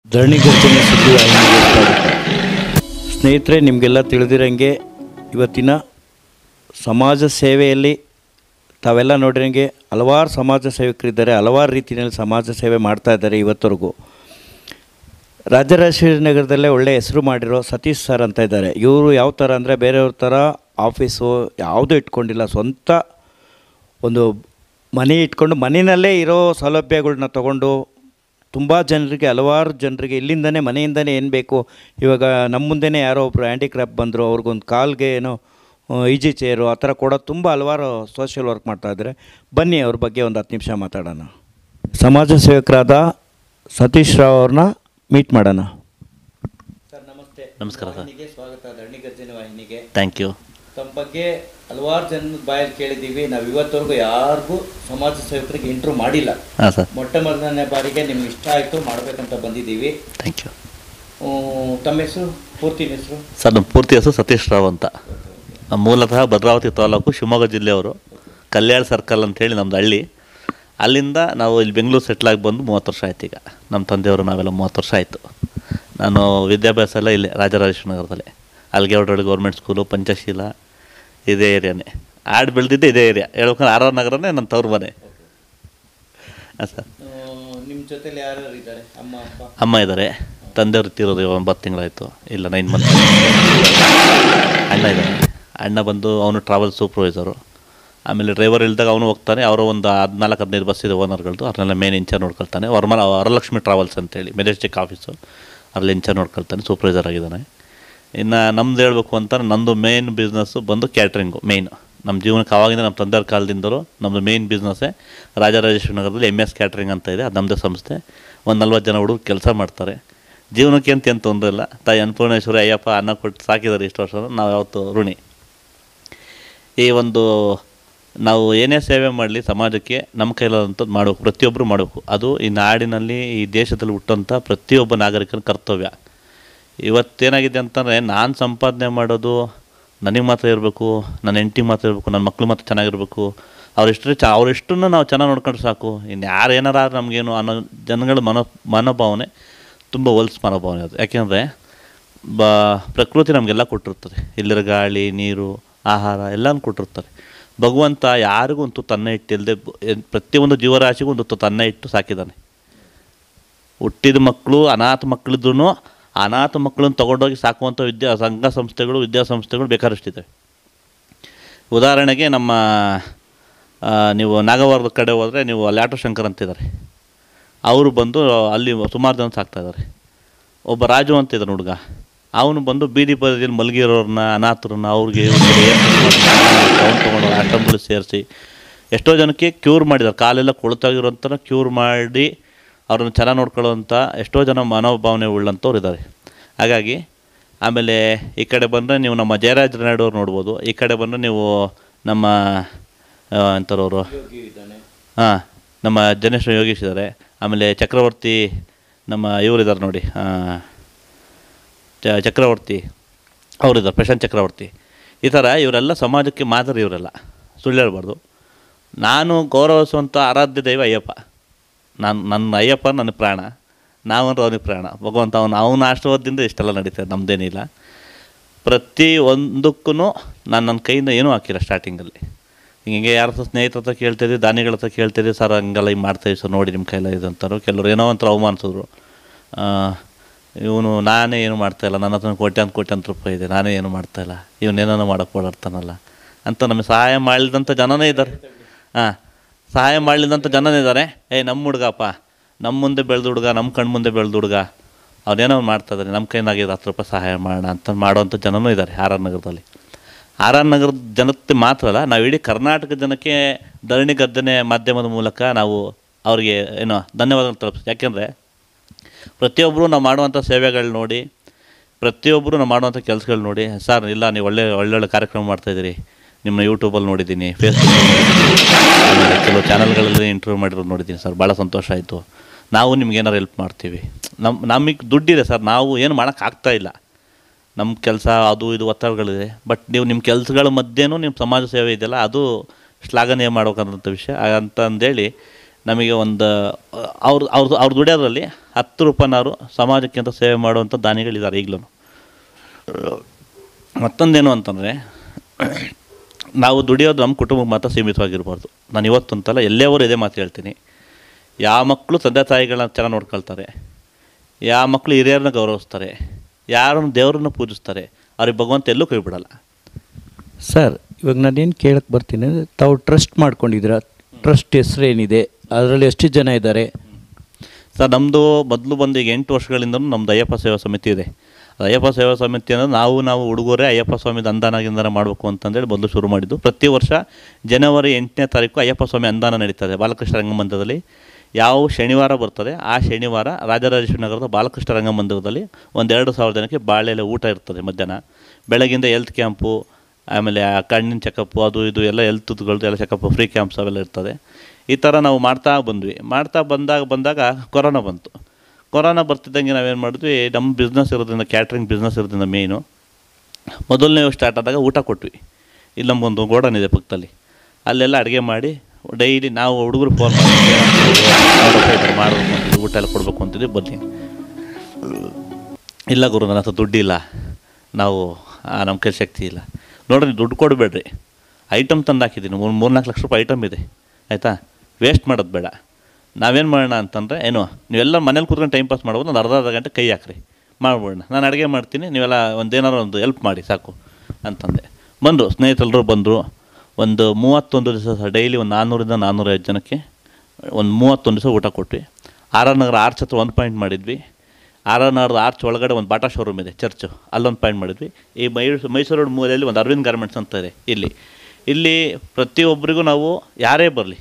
ಧರಣಿ ಗರ್ಜನೆ ಸುದ್ದಿ ವಾಹಿನಿಗೆ ಸ್ವಾಗತ ಸ್ನೇಹಿತರೆ ನಿಮಗೆಲ್ಲ ತಿಳಿದಿರಂಗೆ ಇವತ್ತಿನ ಸಮಾಜ ಸೇವೆಯಲ್ಲಿ ತಾವೆಲ್ಲ ನೋಡಿರಂಗೆ ಹಲವಾರು ಸಮಾಜ ಸೇವಕರಿದ್ದಾರೆ ಹಲವಾರು ರೀತಿಯಲ್ಲಿ ಸಮಾಜ ಸೇವೆ ಮಾಡ್ತಾ ಇದ್ದಾರೆ ಇವತ್ತವರೆಗೂ ರಾಜರಾಜೇಶ್ವರಿ ನಗರದಲ್ಲೇ ಒಳ್ಳೆ ಹೆಸರು ಮಾಡಿರೋ ಸತೀಶ್ ಸರ್ ಅಂತ ಇದ್ದಾರೆ ಇವರು ಯಾವ ಥರ ಅಂದರೆ ಬೇರೆಯವ್ರ ಥರ ಆಫೀಸು ಯಾವುದೂ ಇಟ್ಕೊಂಡಿಲ್ಲ ಸ್ವಂತ ಒಂದು ಮನೆ ಇಟ್ಕೊಂಡು ಮನೆಯಲ್ಲೇ ಇರೋ ಸೌಲಭ್ಯಗಳ್ನ ತಗೊಂಡು ತುಂಬ ಜನರಿಗೆ ಹಲವಾರು ಜನರಿಗೆ ಇಲ್ಲಿಂದನೇ ಮನೆಯಿಂದನೇ ಏನು ಬೇಕು ಇವಾಗ ನಮ್ಮ ಮುಂದೆನೇ ಯಾರೋ ಒಬ್ಬರು ಹ್ಯಾಂಡಿಕ್ರಾಫ್ಟ್ ಬಂದರು ಅವ್ರಿಗೊಂದು ಕಾಲ್ಗೆ ಏನೋ ಈಜಿ ಚೇರು ಆ ಥರ ಕೊಡೋದು ತುಂಬ ಹಲವಾರು ಸೋಷಿಯಲ್ ವರ್ಕ್ ಮಾಡ್ತಾ ಇದ್ದಾರೆ ಬನ್ನಿ ಅವ್ರ ಬಗ್ಗೆ ಒಂದು ಹತ್ತು ನಿಮಿಷ ಮಾತಾಡೋಣ ಸಮಾಜ ಸೇವಕರಾದ ಸತೀಶ್ ರಾವ್ ಅವ್ರನ್ನ ಮೀಟ್ ಮಾಡೋಣ ಸರ್ ನಮಸ್ತೆ ನಮಸ್ಕಾರ ಸರ್. ವಾಹಿನಿಗೆ ಸ್ವಾಗತ ಧರಣಿ ಗರ್ಜನೆ ವಾಹಿನಿಗೆ ಥ್ಯಾಂಕ್ ಯು ತಮ್ಮ ಬಗ್ಗೆ ಹಲವಾರು ಜನದ ಬಾಯಲ್ಲಿ ಕೇಳಿದ್ದೀವಿ ನಾವು ಇವತ್ತವರೆಗೂ ಯಾರಿಗೂ ಸಮಾಜ ಸೇವಕರಿಗೆ ಇಂಟ್ರೂ ಮಾಡಿಲ್ಲ ಹಾಂ ಸರ್ ಮೊಟ್ಟ ಮೊದಲನೇ ಬಾರಿಗೆ ನಿಮ್ಗೆ ಇಷ್ಟ ಆಯಿತು ಮಾಡಬೇಕಂತ ಬಂದಿದ್ದೀವಿ ಥ್ಯಾಂಕ್ ಯು ಹ್ಮ್, ತಮ್ಮ ಹೆಸರು ಪೂರ್ತಿ ಹೆಸರು ಸರ್ ನಮ್ಮ ಪೂರ್ತಿ ಹೆಸರು ಸತೀಶ್ ರಾವ್ ಅಂತ ನಮ್ಮ ಮೂಲತಃ ಭದ್ರಾವತಿ ತಾಲೂಕು ಶಿವಮೊಗ್ಗ ಜಿಲ್ಲೆಯವರು ಕಲ್ಯಾಣ ಸರ್ಕಲ್ ಅಂತೇಳಿ ನಮ್ಮದು ಹಳ್ಳಿ ಅಲ್ಲಿಂದ ನಾವು ಇಲ್ಲಿ ಬೆಂಗಳೂರು ಸೆಟ್ಲಾಗಿ ಬಂದು ಮೂವತ್ತು ವರ್ಷ ಆಯ್ತು ಈಗ ನಮ್ಮ ತಂದೆಯವರು ನಾವೆಲ್ಲ ಮೂವತ್ತು ವರ್ಷ ಆಯಿತು ನಾನು ವಿದ್ಯಾಭ್ಯಾಸ ಎಲ್ಲ ಇಲ್ಲೇ ರಾಜರಾಜೇಶ್ವರ ನಗರದಲ್ಲೇ ಅಲ್ಗೇವಡ್ರಳ್ಳಿ ಗೌರ್ಮೆಂಟ್ ಸ್ಕೂಲು ಪಂಚಶೀಲ ಇದೇ ಏರಿಯಾನೇ ಆಡ್ ಬೆಳೆದಿದ್ದೆ ಇದೇ ಏರಿಯಾ ಹೇಳ್ಬೇಕಂದ್ರೆ ಆರ್ ಆರ್ ನಗರನೇ ನನ್ನ ತವ್ರ ಮನೆ ಹಾಂ ಸರ್ ನಿಮ್ಮ ಜೊತೆಲಿ ಯಾರ್ಯಾರು ಇದ್ದಾರೆ ಅಮ್ಮ ಅಪ್ಪ ಅಮ್ಮ ಇದ್ದಾರೆ ತಂದೆಯವ್ರು ತೀರೋದು ಇವಾಗ ಒಂಬತ್ತು ತಿಂಗಳಾಯಿತು ಇಲ್ಲ ನೈನ್ ಮಂತ್ ಅಣ್ಣ ಇದ್ದಾನೆ ಅಣ್ಣ ಬಂದು ಅವನು ಟ್ರಾವೆಲ್ ಸೂಪರ್ವೈಸರು ಆಮೇಲೆ ಡ್ರೈವರ್ ಇಲ್ದಾಗ ಅವನು ಹೋಗ್ತಾನೆ ಅವರು ಒಂದು ಹದಿನಾಲ್ಕು ಹದಿನೈದು ಬಸ್ ಇದೆ ಓನರ್ಗಳದ್ದು ಅವ್ರನ್ನೆಲ್ಲ ಮೇನ್ ಇಂಚಾರ್ಜ್ ನೋಡ್ಕೊಳ್ತಾನೆ ವರಮಲ ವರಲಕ್ಷ್ಮಿ ಟ್ರಾವೆಲ್ಸ್ ಅಂತೇಳಿ ಮೆಜೆಸ್ಟಿಕ್ ಆಫೀಸು ಅಲ್ಲಿ ಇಂಚಾರ್ಜ್ ನೋಡ್ಕೊಳ್ತಾನೆ ಸೂಪರ್ವೈಸರ್ ಆಗಿದ್ದಾನೆ ಇನ್ನು ನಮ್ದು ಹೇಳ್ಬೇಕು ಅಂತ ನಂದು ಮೇನ್ ಬಿಸ್ನೆಸ್ಸು ಬಂದು ಕ್ಯಾಟ್ರಿಂಗು ಮೇಯ್ನು ನಮ್ಮ ಜೀವನಕ್ಕೆ ಆವಾಗಿಂದ ನಮ್ಮ ತಂದೆಯವ್ರ ಕಾಲದಿಂದಲೂ ನಮ್ಮದು ಮೇಯ್ನ್ ಬಿಸ್ನೆಸ್ಸೇ ರಾಜರಾಜೇಶ್ವರ ನಗರದಲ್ಲಿ ಎಮ್ ಎಸ್ ಕ್ಯಾಟ್ರಿಂಗ್ ಅಂತ ಇದೆ ಅದು ನಮ್ಮದೇ ಸಂಸ್ಥೆ ಒಂದು ನಲ್ವತ್ತು ಜನ ಹುಡುಗರು ಕೆಲಸ ಮಾಡ್ತಾರೆ ಜೀವನಕ್ಕೆ ಅಂತ ಏನು ತೊಂದರೆ ಇಲ್ಲ ತಾಯಿ ಅನ್ನಪೂರ್ಣೇಶ್ವರಿ ಅಯ್ಯಪ್ಪ ಅನ್ನ ಕೊಟ್ಟು ಸಾಕಿದ್ದಾರೆ ಇಷ್ಟು ವರ್ಷ ನಾವು ಯಾವತ್ತು ಋಣಿ ಈ ಒಂದು ನಾವು ಏನೇ ಸೇವೆ ಮಾಡಲಿ ಸಮಾಜಕ್ಕೆ ನಮ್ಮ ಕೈಲಾದಂಥದ್ದು ಮಾಡಬೇಕು ಪ್ರತಿಯೊಬ್ಬರು ಮಾಡಬೇಕು ಅದು ಈ ನಾಡಿನಲ್ಲಿ ಈ ದೇಶದಲ್ಲಿ ಹುಟ್ಟಂಥ ಪ್ರತಿಯೊಬ್ಬ ನಾಗರಿಕನ ಕರ್ತವ್ಯ ಇವತ್ತೇನಾಗಿದೆ ಅಂತಂದರೆ ನಾನು ಸಂಪಾದನೆ ಮಾಡೋದು ನನಗೆ ಮಾತ್ರ ಇರಬೇಕು ನನ್ನ ಹೆಂಡತಿ ಮಾತ್ರ ಇರಬೇಕು ನನ್ನ ಮಕ್ಳು ಮಾತ್ರ ಚೆನ್ನಾಗಿರಬೇಕು ಅವರಿಷ್ಟು ಚ ಅವರಿಷ್ಟನ್ನು ನಾವು ಚೆನ್ನಾಗಿ ನೋಡ್ಕೊಂಡ್ರೆ ಸಾಕು ಇನ್ನು ಯಾರು ಏನಾರ ಆದ್ರೆ ನಮಗೇನು ಅನ್ನೋ ಜನಗಳ ಮನೋ ಮನೋಭಾವನೆ ತುಂಬ ಹೊಲ್ಸ್ ಮನೋಭಾವನೆ ಅದು ಯಾಕೆಂದರೆ ಬ ಪ್ರಕೃತಿ ನಮಗೆಲ್ಲ ಕೊಟ್ಟಿರ್ತದೆ ಇಲ್ಲಿರೋ ಗಾಳಿ ನೀರು ಆಹಾರ ಎಲ್ಲನೂ ಕೊಟ್ಟಿರ್ತಾರೆ ಭಗವಂತ ಯಾರಿಗೂ ಒಂದು ತುತ್ತು ಅನ್ನ ಇಟ್ಟಿಲ್ಲದೆ ಪ್ರತಿಯೊಂದು ಜೀವರಾಶಿಗೂ ಒಂದು ತುತ್ತು ಅನ್ನ ಇಟ್ಟು ಸಾಕಿದ್ದಾನೆ ಹುಟ್ಟಿದ ಮಕ್ಕಳು ಅನಾಥ ಮಕ್ಕಳಿದ್ರು ಅನಾಥ ಮಕ್ಕಳನ್ನು ತೊಗೊಂಡೋಗಿ ಸಾಕುವಂಥ ವಿದ್ಯಾ ಸಂಘ ಸಂಸ್ಥೆಗಳು ವಿದ್ಯಾಸಂಸ್ಥೆಗಳು ಬೇಕಾದಷ್ಟಿದೆ ಉದಾಹರಣೆಗೆ ನಮ್ಮ ಆ, ನೀವು ನಾಗವಾರದ ಕಡೆ ಹೋದರೆ ನೀವು ಲ್ಯಾಟೋ ಶಂಕರ್ ಅಂತಿದ್ದಾರೆ ಅವರು ಬಂದು ಅಲ್ಲಿ ಸುಮಾರು ಜನ ಸಾಕ್ತಾ ಇದ್ದಾರೆ ಒಬ್ಬ ರಾಜು ಅಂತ ಇದ್ದಾನೆ ಹುಡುಗ ಅವನು ಬಂದು ಬೀದಿ ಬದಿಯಲ್ಲಿ ಮಲಗಿರೋರನ್ನ ಅನಾಥರನ್ನ ಅವ್ರಿಗೆ ಅವ್ನು ತೊಗೊಂಡು ಆಶ್ರಮಗಳು ಸೇರಿಸಿ ಎಷ್ಟೋ ಜನಕ್ಕೆ ಕ್ಯೂರ್ ಮಾಡಿದ್ದಾರೆ ಕಾಲೆಲ್ಲ ಕೊಳ್ತಾಗಿರೋಂಥ ಕ್ಯೂರ್ ಮಾಡಿ ಅವ್ರನ್ನ ಚೆನ್ನಾಗಿ ನೋಡ್ಕೊಳ್ಳೋವಂಥ ಎಷ್ಟೋ ಜನ ಮನೋಭಾವನೆ ಉಳ್ಳಂಥವ್ರು ಇದ್ದಾರೆ ಹಾಗಾಗಿ ಆಮೇಲೆ ಈ ಕಡೆ ಬಂದರೆ ನೀವು ನಮ್ಮ ಜಯರಾಜ್ ನಾಯ್ಡು ಅವ್ರು ನೋಡ್ಬೋದು ಈ ಕಡೆ ಬಂದರೆ ನೀವು ನಮ್ಮ ಎಂಥವ್ರವರು ಯೋಗಿ ಇದ್ದಾನೆ ಹಾಂ ನಮ್ಮ ಜನೇಶ್ವರ ಯೋಗೀಶ್ ಇದ್ದಾರೆ ಆಮೇಲೆ ಚಕ್ರವರ್ತಿ ನಮ್ಮ ಇವರಿದ್ದಾರೆ ನೋಡಿ ಆ, ಚ- ಚಕ್ರವರ್ತಿ ಅವರಿದ್ದಾರೆ ಪ್ರಶಾಂತ್ ಚಕ್ರವರ್ತಿ ಈ ಥರ ಇವರೆಲ್ಲ ಸಮಾಜಕ್ಕೆ ಮಾದರಿ ಇವರೆಲ್ಲ ಸುಳ್ಳು ಹೇಳ್ಬಾರ್ದು ನಾನು ಗೌರವಿಸುವಂಥ ಆರಾಧ್ಯ ದೈವ ಅಯ್ಯಪ್ಪ ನಾನು ನನ್ನ ಅಯ್ಯಪ್ಪ ನನ್ನ ಪ್ರಾಣ ನಾವಂದ್ರೆ ಅವನಿಗೆ ಪ್ರಾಣ ಭಗವಂತ ಅವನು ಅವನ ಆಶೀರ್ವಾದದಿಂದ ಇಷ್ಟೆಲ್ಲ ನಡೀತದೆ ನಮ್ಮದೇನಿಲ್ಲ ಪ್ರತಿ ಒಂದಕ್ಕೂ ನಾನು ನನ್ನ ಕೈಯಿಂದ ಏನೂ ಹಾಕಿಲ್ಲ ಸ್ಟಾರ್ಟಿಂಗಲ್ಲಿ ಹಿಂಗೆ ಯಾರ ಹತ್ರ ಸ್ನೇಹಿತರ ಹತ್ರ ಕೇಳ್ತಿದ್ದೆ ದಾನಿಗಳ ಹತ್ರ ಕೇಳ್ತಿದ್ದೆ ಸರ್ ಹಂಗೆಲ್ಲ ಹಿಂಗೆ ಮಾಡ್ತಾಯಿದ್ವಿ ಸರ್ ನೋಡಿ ನಿಮ್ಮ ಕೈಲ ಇದು ಅಂತಾರೆ ಕೆಲವ್ರು ಏನೋ ಒಂಥರ ಅವಮಾನಿಸಿದ್ರು ಇವನು ನಾನೇ ಏನು ಮಾಡ್ತಾಯಿಲ್ಲ ನನ್ನ ಹತ್ರ ಕೋಟ್ಯಾಂತ ಕೋಟ್ಯಾಂತ ರೂಪಾಯಿ ಇದೆ ನಾನೇ ಏನು ಮಾಡ್ತಾಯಿಲ್ಲ ಇವನೇನೋ ಮಾಡೋಕ್ಕೆ ಓಡಾಡ್ತಾನಲ್ಲ ಅಂತ ನಮಗೆ ಸಹಾಯ ಮಾಡಿದಂಥ ಜನನೇ ಇದ್ದಾರೆ ಹಾಂ ಸಹಾಯ ಮಾಡಲಿದಂಥ ಜನನೇ ಇದ್ದಾರೆ ಏ ನಮ್ಮ ಹುಡುಗಪ್ಪ ನಮ್ಮ ಮುಂದೆ ಬೆಳೆದ ಹುಡುಗ ನಮ್ಮ ಕಣ್ಣು ಮುಂದೆ ಬೆಳೆದ ಹುಡುಗ ಅವನೇನೋ ಒಂದು ಮಾಡ್ತಾ ಇದ್ದಾನೆ ನಮ್ಮ ಕೈನಾಗಿದೆ ಹತ್ತು ರೂಪಾಯಿ ಸಹಾಯ ಮಾಡೋಣ ಅಂತ ಮಾಡೋವಂಥ ಜನನೂ ಇದ್ದಾರೆ ಆರ್ ಆರ್ ನಗರದಲ್ಲಿ ಆರ್ ಆರ್ ನಗರದ ಜನತೆ ಮಾತ್ರ ಅಲ್ಲ ನಾವು ಇಡೀ ಕರ್ನಾಟಕ ಜನಕ್ಕೆ ಧರಣಿ ಗರ್ಜನೆ ಮಾಧ್ಯಮದ ಮೂಲಕ ನಾವು ಅವರಿಗೆ ಏನೋ ಧನ್ಯವಾದಗಳು ತಲುಪಿಸ್ತೀವಿ ಯಾಕೆಂದರೆ ಪ್ರತಿಯೊಬ್ಬರು ನಾವು ಮಾಡುವಂಥ ಸೇವೆಗಳು ನೋಡಿ ಪ್ರತಿಯೊಬ್ಬರು ನಾವು ಮಾಡುವಂಥ ಕೆಲಸಗಳು ನೋಡಿ ಸರ್ ಇಲ್ಲ ನೀವು ಒಳ್ಳೆ ಒಳ್ಳೊಳ್ಳೆ ಕಾರ್ಯಕ್ರಮ ಮಾಡ್ತಾಯಿದ್ದೀರಿ ನಿಮ್ಮ ಯೂಟ್ಯೂಬಲ್ಲಿ ನೋಡಿದ್ದೀನಿ ಫೇಸ್ಬುಕ್ಕಲ್ಲಿ ಆಮೇಲೆ ಕೆಲವು ಚಾನಲ್ಗಳಲ್ಲಿ ಇಂಟರ್ವ್ಯೂ ಮಾಡಿರೋದು ನೋಡಿದ್ದೀನಿ ಸರ್ ಭಾಳ ಸಂತೋಷ ಆಯಿತು ನಾವು ನಿಮ್ಗೆ ಏನಾರು ಹೆಲ್ಪ್ ಮಾಡ್ತೀವಿ ನಮ್ಮ ನಮಗೆ ದುಡ್ಡಿದೆ ಸರ್ ನಾವು ಏನು ಮಾಡೋಕ್ಕಾಗ್ತಾ ಇಲ್ಲ ನಮ್ಮ ಕೆಲಸ ಅದು ಇದು ಒತ್ತಡಗಳಿದೆ ಬಟ್ ನೀವು ನಿಮ್ಮ ಕೆಲಸಗಳ ಮಧ್ಯೆನೂ ನಿಮ್ಮ ಸಮಾಜ ಸೇವೆ ಇದೆಯಲ್ಲ ಅದು ಶ್ಲಾಘನೀಯ ಮಾಡ್ಬೇಕಂತ ವಿಷಯ ಅಂತ ಅಂದೇಳಿ ನಮಗೆ ಒಂದು ಅವ್ರ ಅವ್ರದ್ದು ಅವ್ರು ದುಡಿಯೋದ್ರಲ್ಲಿ ಹತ್ತು ರೂಪಾಯಿನಾರು ಸಮಾಜಕ್ಕೆ ಅಂತ ಸೇವೆ ಮಾಡುವಂಥ ದಾನಿಗಳಿದ್ದಾರೆ ಈಗಲೂ ಮತ್ತೊಂದೇನು ಅಂತಂದರೆ ನಾವು ದುಡಿಯೋದು ನಮ್ಮ ಕುಟುಂಬಕ್ಕೆ ಮಾತ್ರ ಸೀಮಿತವಾಗಿರ್ಬಾರ್ದು ನಾನು ಇವತ್ತು ಅಂತಲ್ಲ ಎಲ್ಲೇವರು ಇದೇ ಮಾತು ಹೇಳ್ತೀನಿ ಯಾವ ಮಕ್ಕಳು ತಂದೆ ತಾಯಿಗಳನ್ನ ಚೆನ್ನಾಗಿ ನೋಡ್ಕೊಳ್ತಾರೆ ಯಾವ ಮಕ್ಕಳು ಹಿರಿಯರನ್ನ ಗೌರವಿಸ್ತಾರೆ ಯಾರನ್ನು ದೇವರನ್ನ ಪೂಜಿಸ್ತಾರೆ ಅವ್ರಿಗೆ ಭಗವಂತ ಎಲ್ಲೂ ಕೈ ಬಿಡಲ್ಲ ಸರ್ ಇವಾಗ ನಾನೇನು ಕೇಳಕ್ಕೆ ಬರ್ತೀನಿ ಅಂದರೆ ತಾವು ಟ್ರಸ್ಟ್ ಮಾಡ್ಕೊಂಡಿದ್ದೀರಾ ಟ್ರಸ್ಟ್ ಹೆಸರೇನಿದೆ ಅದರಲ್ಲಿ ಎಷ್ಟು ಜನ ಇದ್ದಾರೆ ಸರ್ ನಮ್ಮದು ಮೊದಲು ಬಂದು ಈಗ ಎಂಟು ವರ್ಷಗಳಿಂದಲೂ ನಮ್ಮದು ಅಯ್ಯಪ್ಪ ಸೇವಾ ಸಮಿತಿ ಇದೆ ಅದು ಅಯ್ಯಪ್ಪ ಸೇವಾ ಸಮಿತಿ ಅಂದರೆ ನಾವು ನಾವು ಹುಡುಗರೇ ಅಯ್ಯಪ್ಪ ಸ್ವಾಮಿದ ಅನುದಾನ ಗಿಂದಾನ ಮಾಡಬೇಕು ಅಂತಂದೇಳಿ ಮೊದಲು ಶುರು ಮಾಡಿದ್ದು ಪ್ರತಿ ವರ್ಷ ಜನವರಿ ಎಂಟನೇ ತಾರೀಕು ಅಯ್ಯಪ್ಪ ಸ್ವಾಮಿ ಅನುದಾನ ನಡೀತದೆ ಬಾಲಕೃಷ್ಣ ರಂಗಮಂದಿರದಲ್ಲಿ ಯಾವ ಶನಿವಾರ ಬರ್ತದೆ ಆ ಶನಿವಾರ ರಾಜರಾಜೇಶ್ವರಿ ನಗರದ ಬಾಲಕೃಷ್ಣ ರಂಗಮಂದಿರದಲ್ಲಿ ಒಂದೆರಡು ಸಾವಿರ ಜನಕ್ಕೆ ಬಾಳೆಲೆ ಊಟ ಇರ್ತದೆ ಮಧ್ಯಾಹ್ನ ಬೆಳಗಿಂದ ಹೆಲ್ತ್ ಕ್ಯಾಂಪು ಆಮೇಲೆ ಆ ಕಣ್ಣಿನ ಚೆಕಪ್ಪು ಅದು ಇದು ಎಲ್ಲ ಹೆಲ್ತ್ಗಳದ್ದು ಎಲ್ಲ ಚೆಕಪ್ಪು ಫ್ರೀ ಕ್ಯಾಂಪ್ಸ್ ಅವೆಲ್ಲ ಇರ್ತದೆ ಈ ಥರ ನಾವು ಮಾಡ್ತಾ ಬಂದ್ವಿ ಮಾಡ್ತಾ ಬಂದಾಗ ಬಂದಾಗ ಕೊರೋನಾ ಬಂತು ಕೊರೋನಾ ಬರ್ತಿದ್ದಂಗೆ ನಾವೇನು ಮಾಡಿದ್ವಿ ನಮ್ಮ ಬಿಸ್ನೆಸ್ ಇರೋದ್ರಿಂದ ಕ್ಯಾಟ್ರಿಂಗ್ ಬಿಸ್ನೆಸ್ ಇರೋದ್ರಿಂದ ಮೇಯ್ನು ಮೊದಲನೇ ಸ್ಟಾರ್ಟ್ ಆದಾಗ ಊಟ ಕೊಟ್ವಿ ಇಲ್ಲಿ ನಮಗೊಂದು ಗೋಡನ್ ಇದೆ ಪಕ್ಕದಲ್ಲಿ ಅಲ್ಲೆಲ್ಲ ಅಡುಗೆ ಮಾಡಿ ಡೈಲಿ ನಾವು ಹುಡುಗರು ಫೋನ್ ಮಾಡಿ ಮಾಡಬೇಕು ಅಂತಿದ್ವಿ ಊಟ ಎಲ್ಲ ಕೊಡಬೇಕು ಅಂತಿದ್ವಿ ಬನ್ನಿ ಇಲ್ಲ ಗುರು ನನ್ನ ಹತ್ರ ದುಡ್ಡಿಲ್ಲ ನಾವು ನಮ್ಮ ಕೈ ಶಕ್ತಿ ಇಲ್ಲ ನೋಡ್ರಿ ದುಡ್ಡು ಕೊಡಬೇಡ್ರಿ ಐಟಮ್ ತಂದು ಹಾಕಿದ್ದೀನಿ ಮೂರು ಮೂರ್ನಾಲ್ಕು ಲಕ್ಷ ರೂಪಾಯಿ ಐಟಮ್ ಇದೆ ಆಯಿತಾ ವೇಸ್ಟ್ ಮಾಡೋದು ಬೇಡ ನಾವೇನು ಮಾಡೋಣ ಅಂತಂದರೆ ಏನು ನೀವೆಲ್ಲ ಮನೇಲಿ ಕೂತ್ಕೊಂಡು ಟೈಮ್ ಪಾಸ್ ಮಾಡ್ಬೋದು ಒಂದು ಅರ್ಧ ಅರ್ಧ ಗಂಟೆ ಕೈ ಹಾಕ್ರಿ ಮಾಡ್ಬೋಣ ನಾನು ಅಡುಗೆ ಮಾಡ್ತೀನಿ ನೀವೆಲ್ಲ ಒಂದೇನಾರು ಒಂದು ಹೆಲ್ಪ್ ಮಾಡಿ ಸಾಕು ಅಂತಂದೆ ಬಂದರು ಸ್ನೇಹಿತರೆಲ್ಲರೂ ಬಂದರು ಒಂದು ಮೂವತ್ತೊಂದು ದಿವಸ ಡೈಲಿ ಒಂದು ನಾನ್ನೂರಿಂದ ನಾನ್ನೂರೈವತ್ತು ಜನಕ್ಕೆ ಒಂದು ಮೂವತ್ತೊಂದು ದಿವಸ ಊಟ ಕೊಟ್ವಿ ಆರ್ ಆರ್ ನಗರ ಆರ್ಚ್ ಹತ್ರ ಒಂದು ಪಾಯಿಂಟ್ ಮಾಡಿದ್ವಿ ಆರ್ ಆರ್ ನಗರದ ಆರ್ಚ್ ಒಳಗಡೆ ಒಂದು ಬಾಟಾ ಶೋರೂಮ್ ಇದೆ ಚರ್ಚು ಅಲ್ಲೊಂದು ಪಾಯಿಂಟ್ ಮಾಡಿದ್ವಿ ಈ ಮೈಸೂರು ಮೈಸೂರು ರೋಡ್ ಮೂಲೆಯಲ್ಲಿ ಒಂದು ಅರವಿಂದ್ ಗಾರ್ಮೆಂಟ್ಸ್ ಅಂತ ಇದೆ ಇಲ್ಲಿ ಇಲ್ಲಿ ಪ್ರತಿಯೊಬ್ಬರಿಗೂ ನಾವು ಯಾರೇ ಬರಲಿ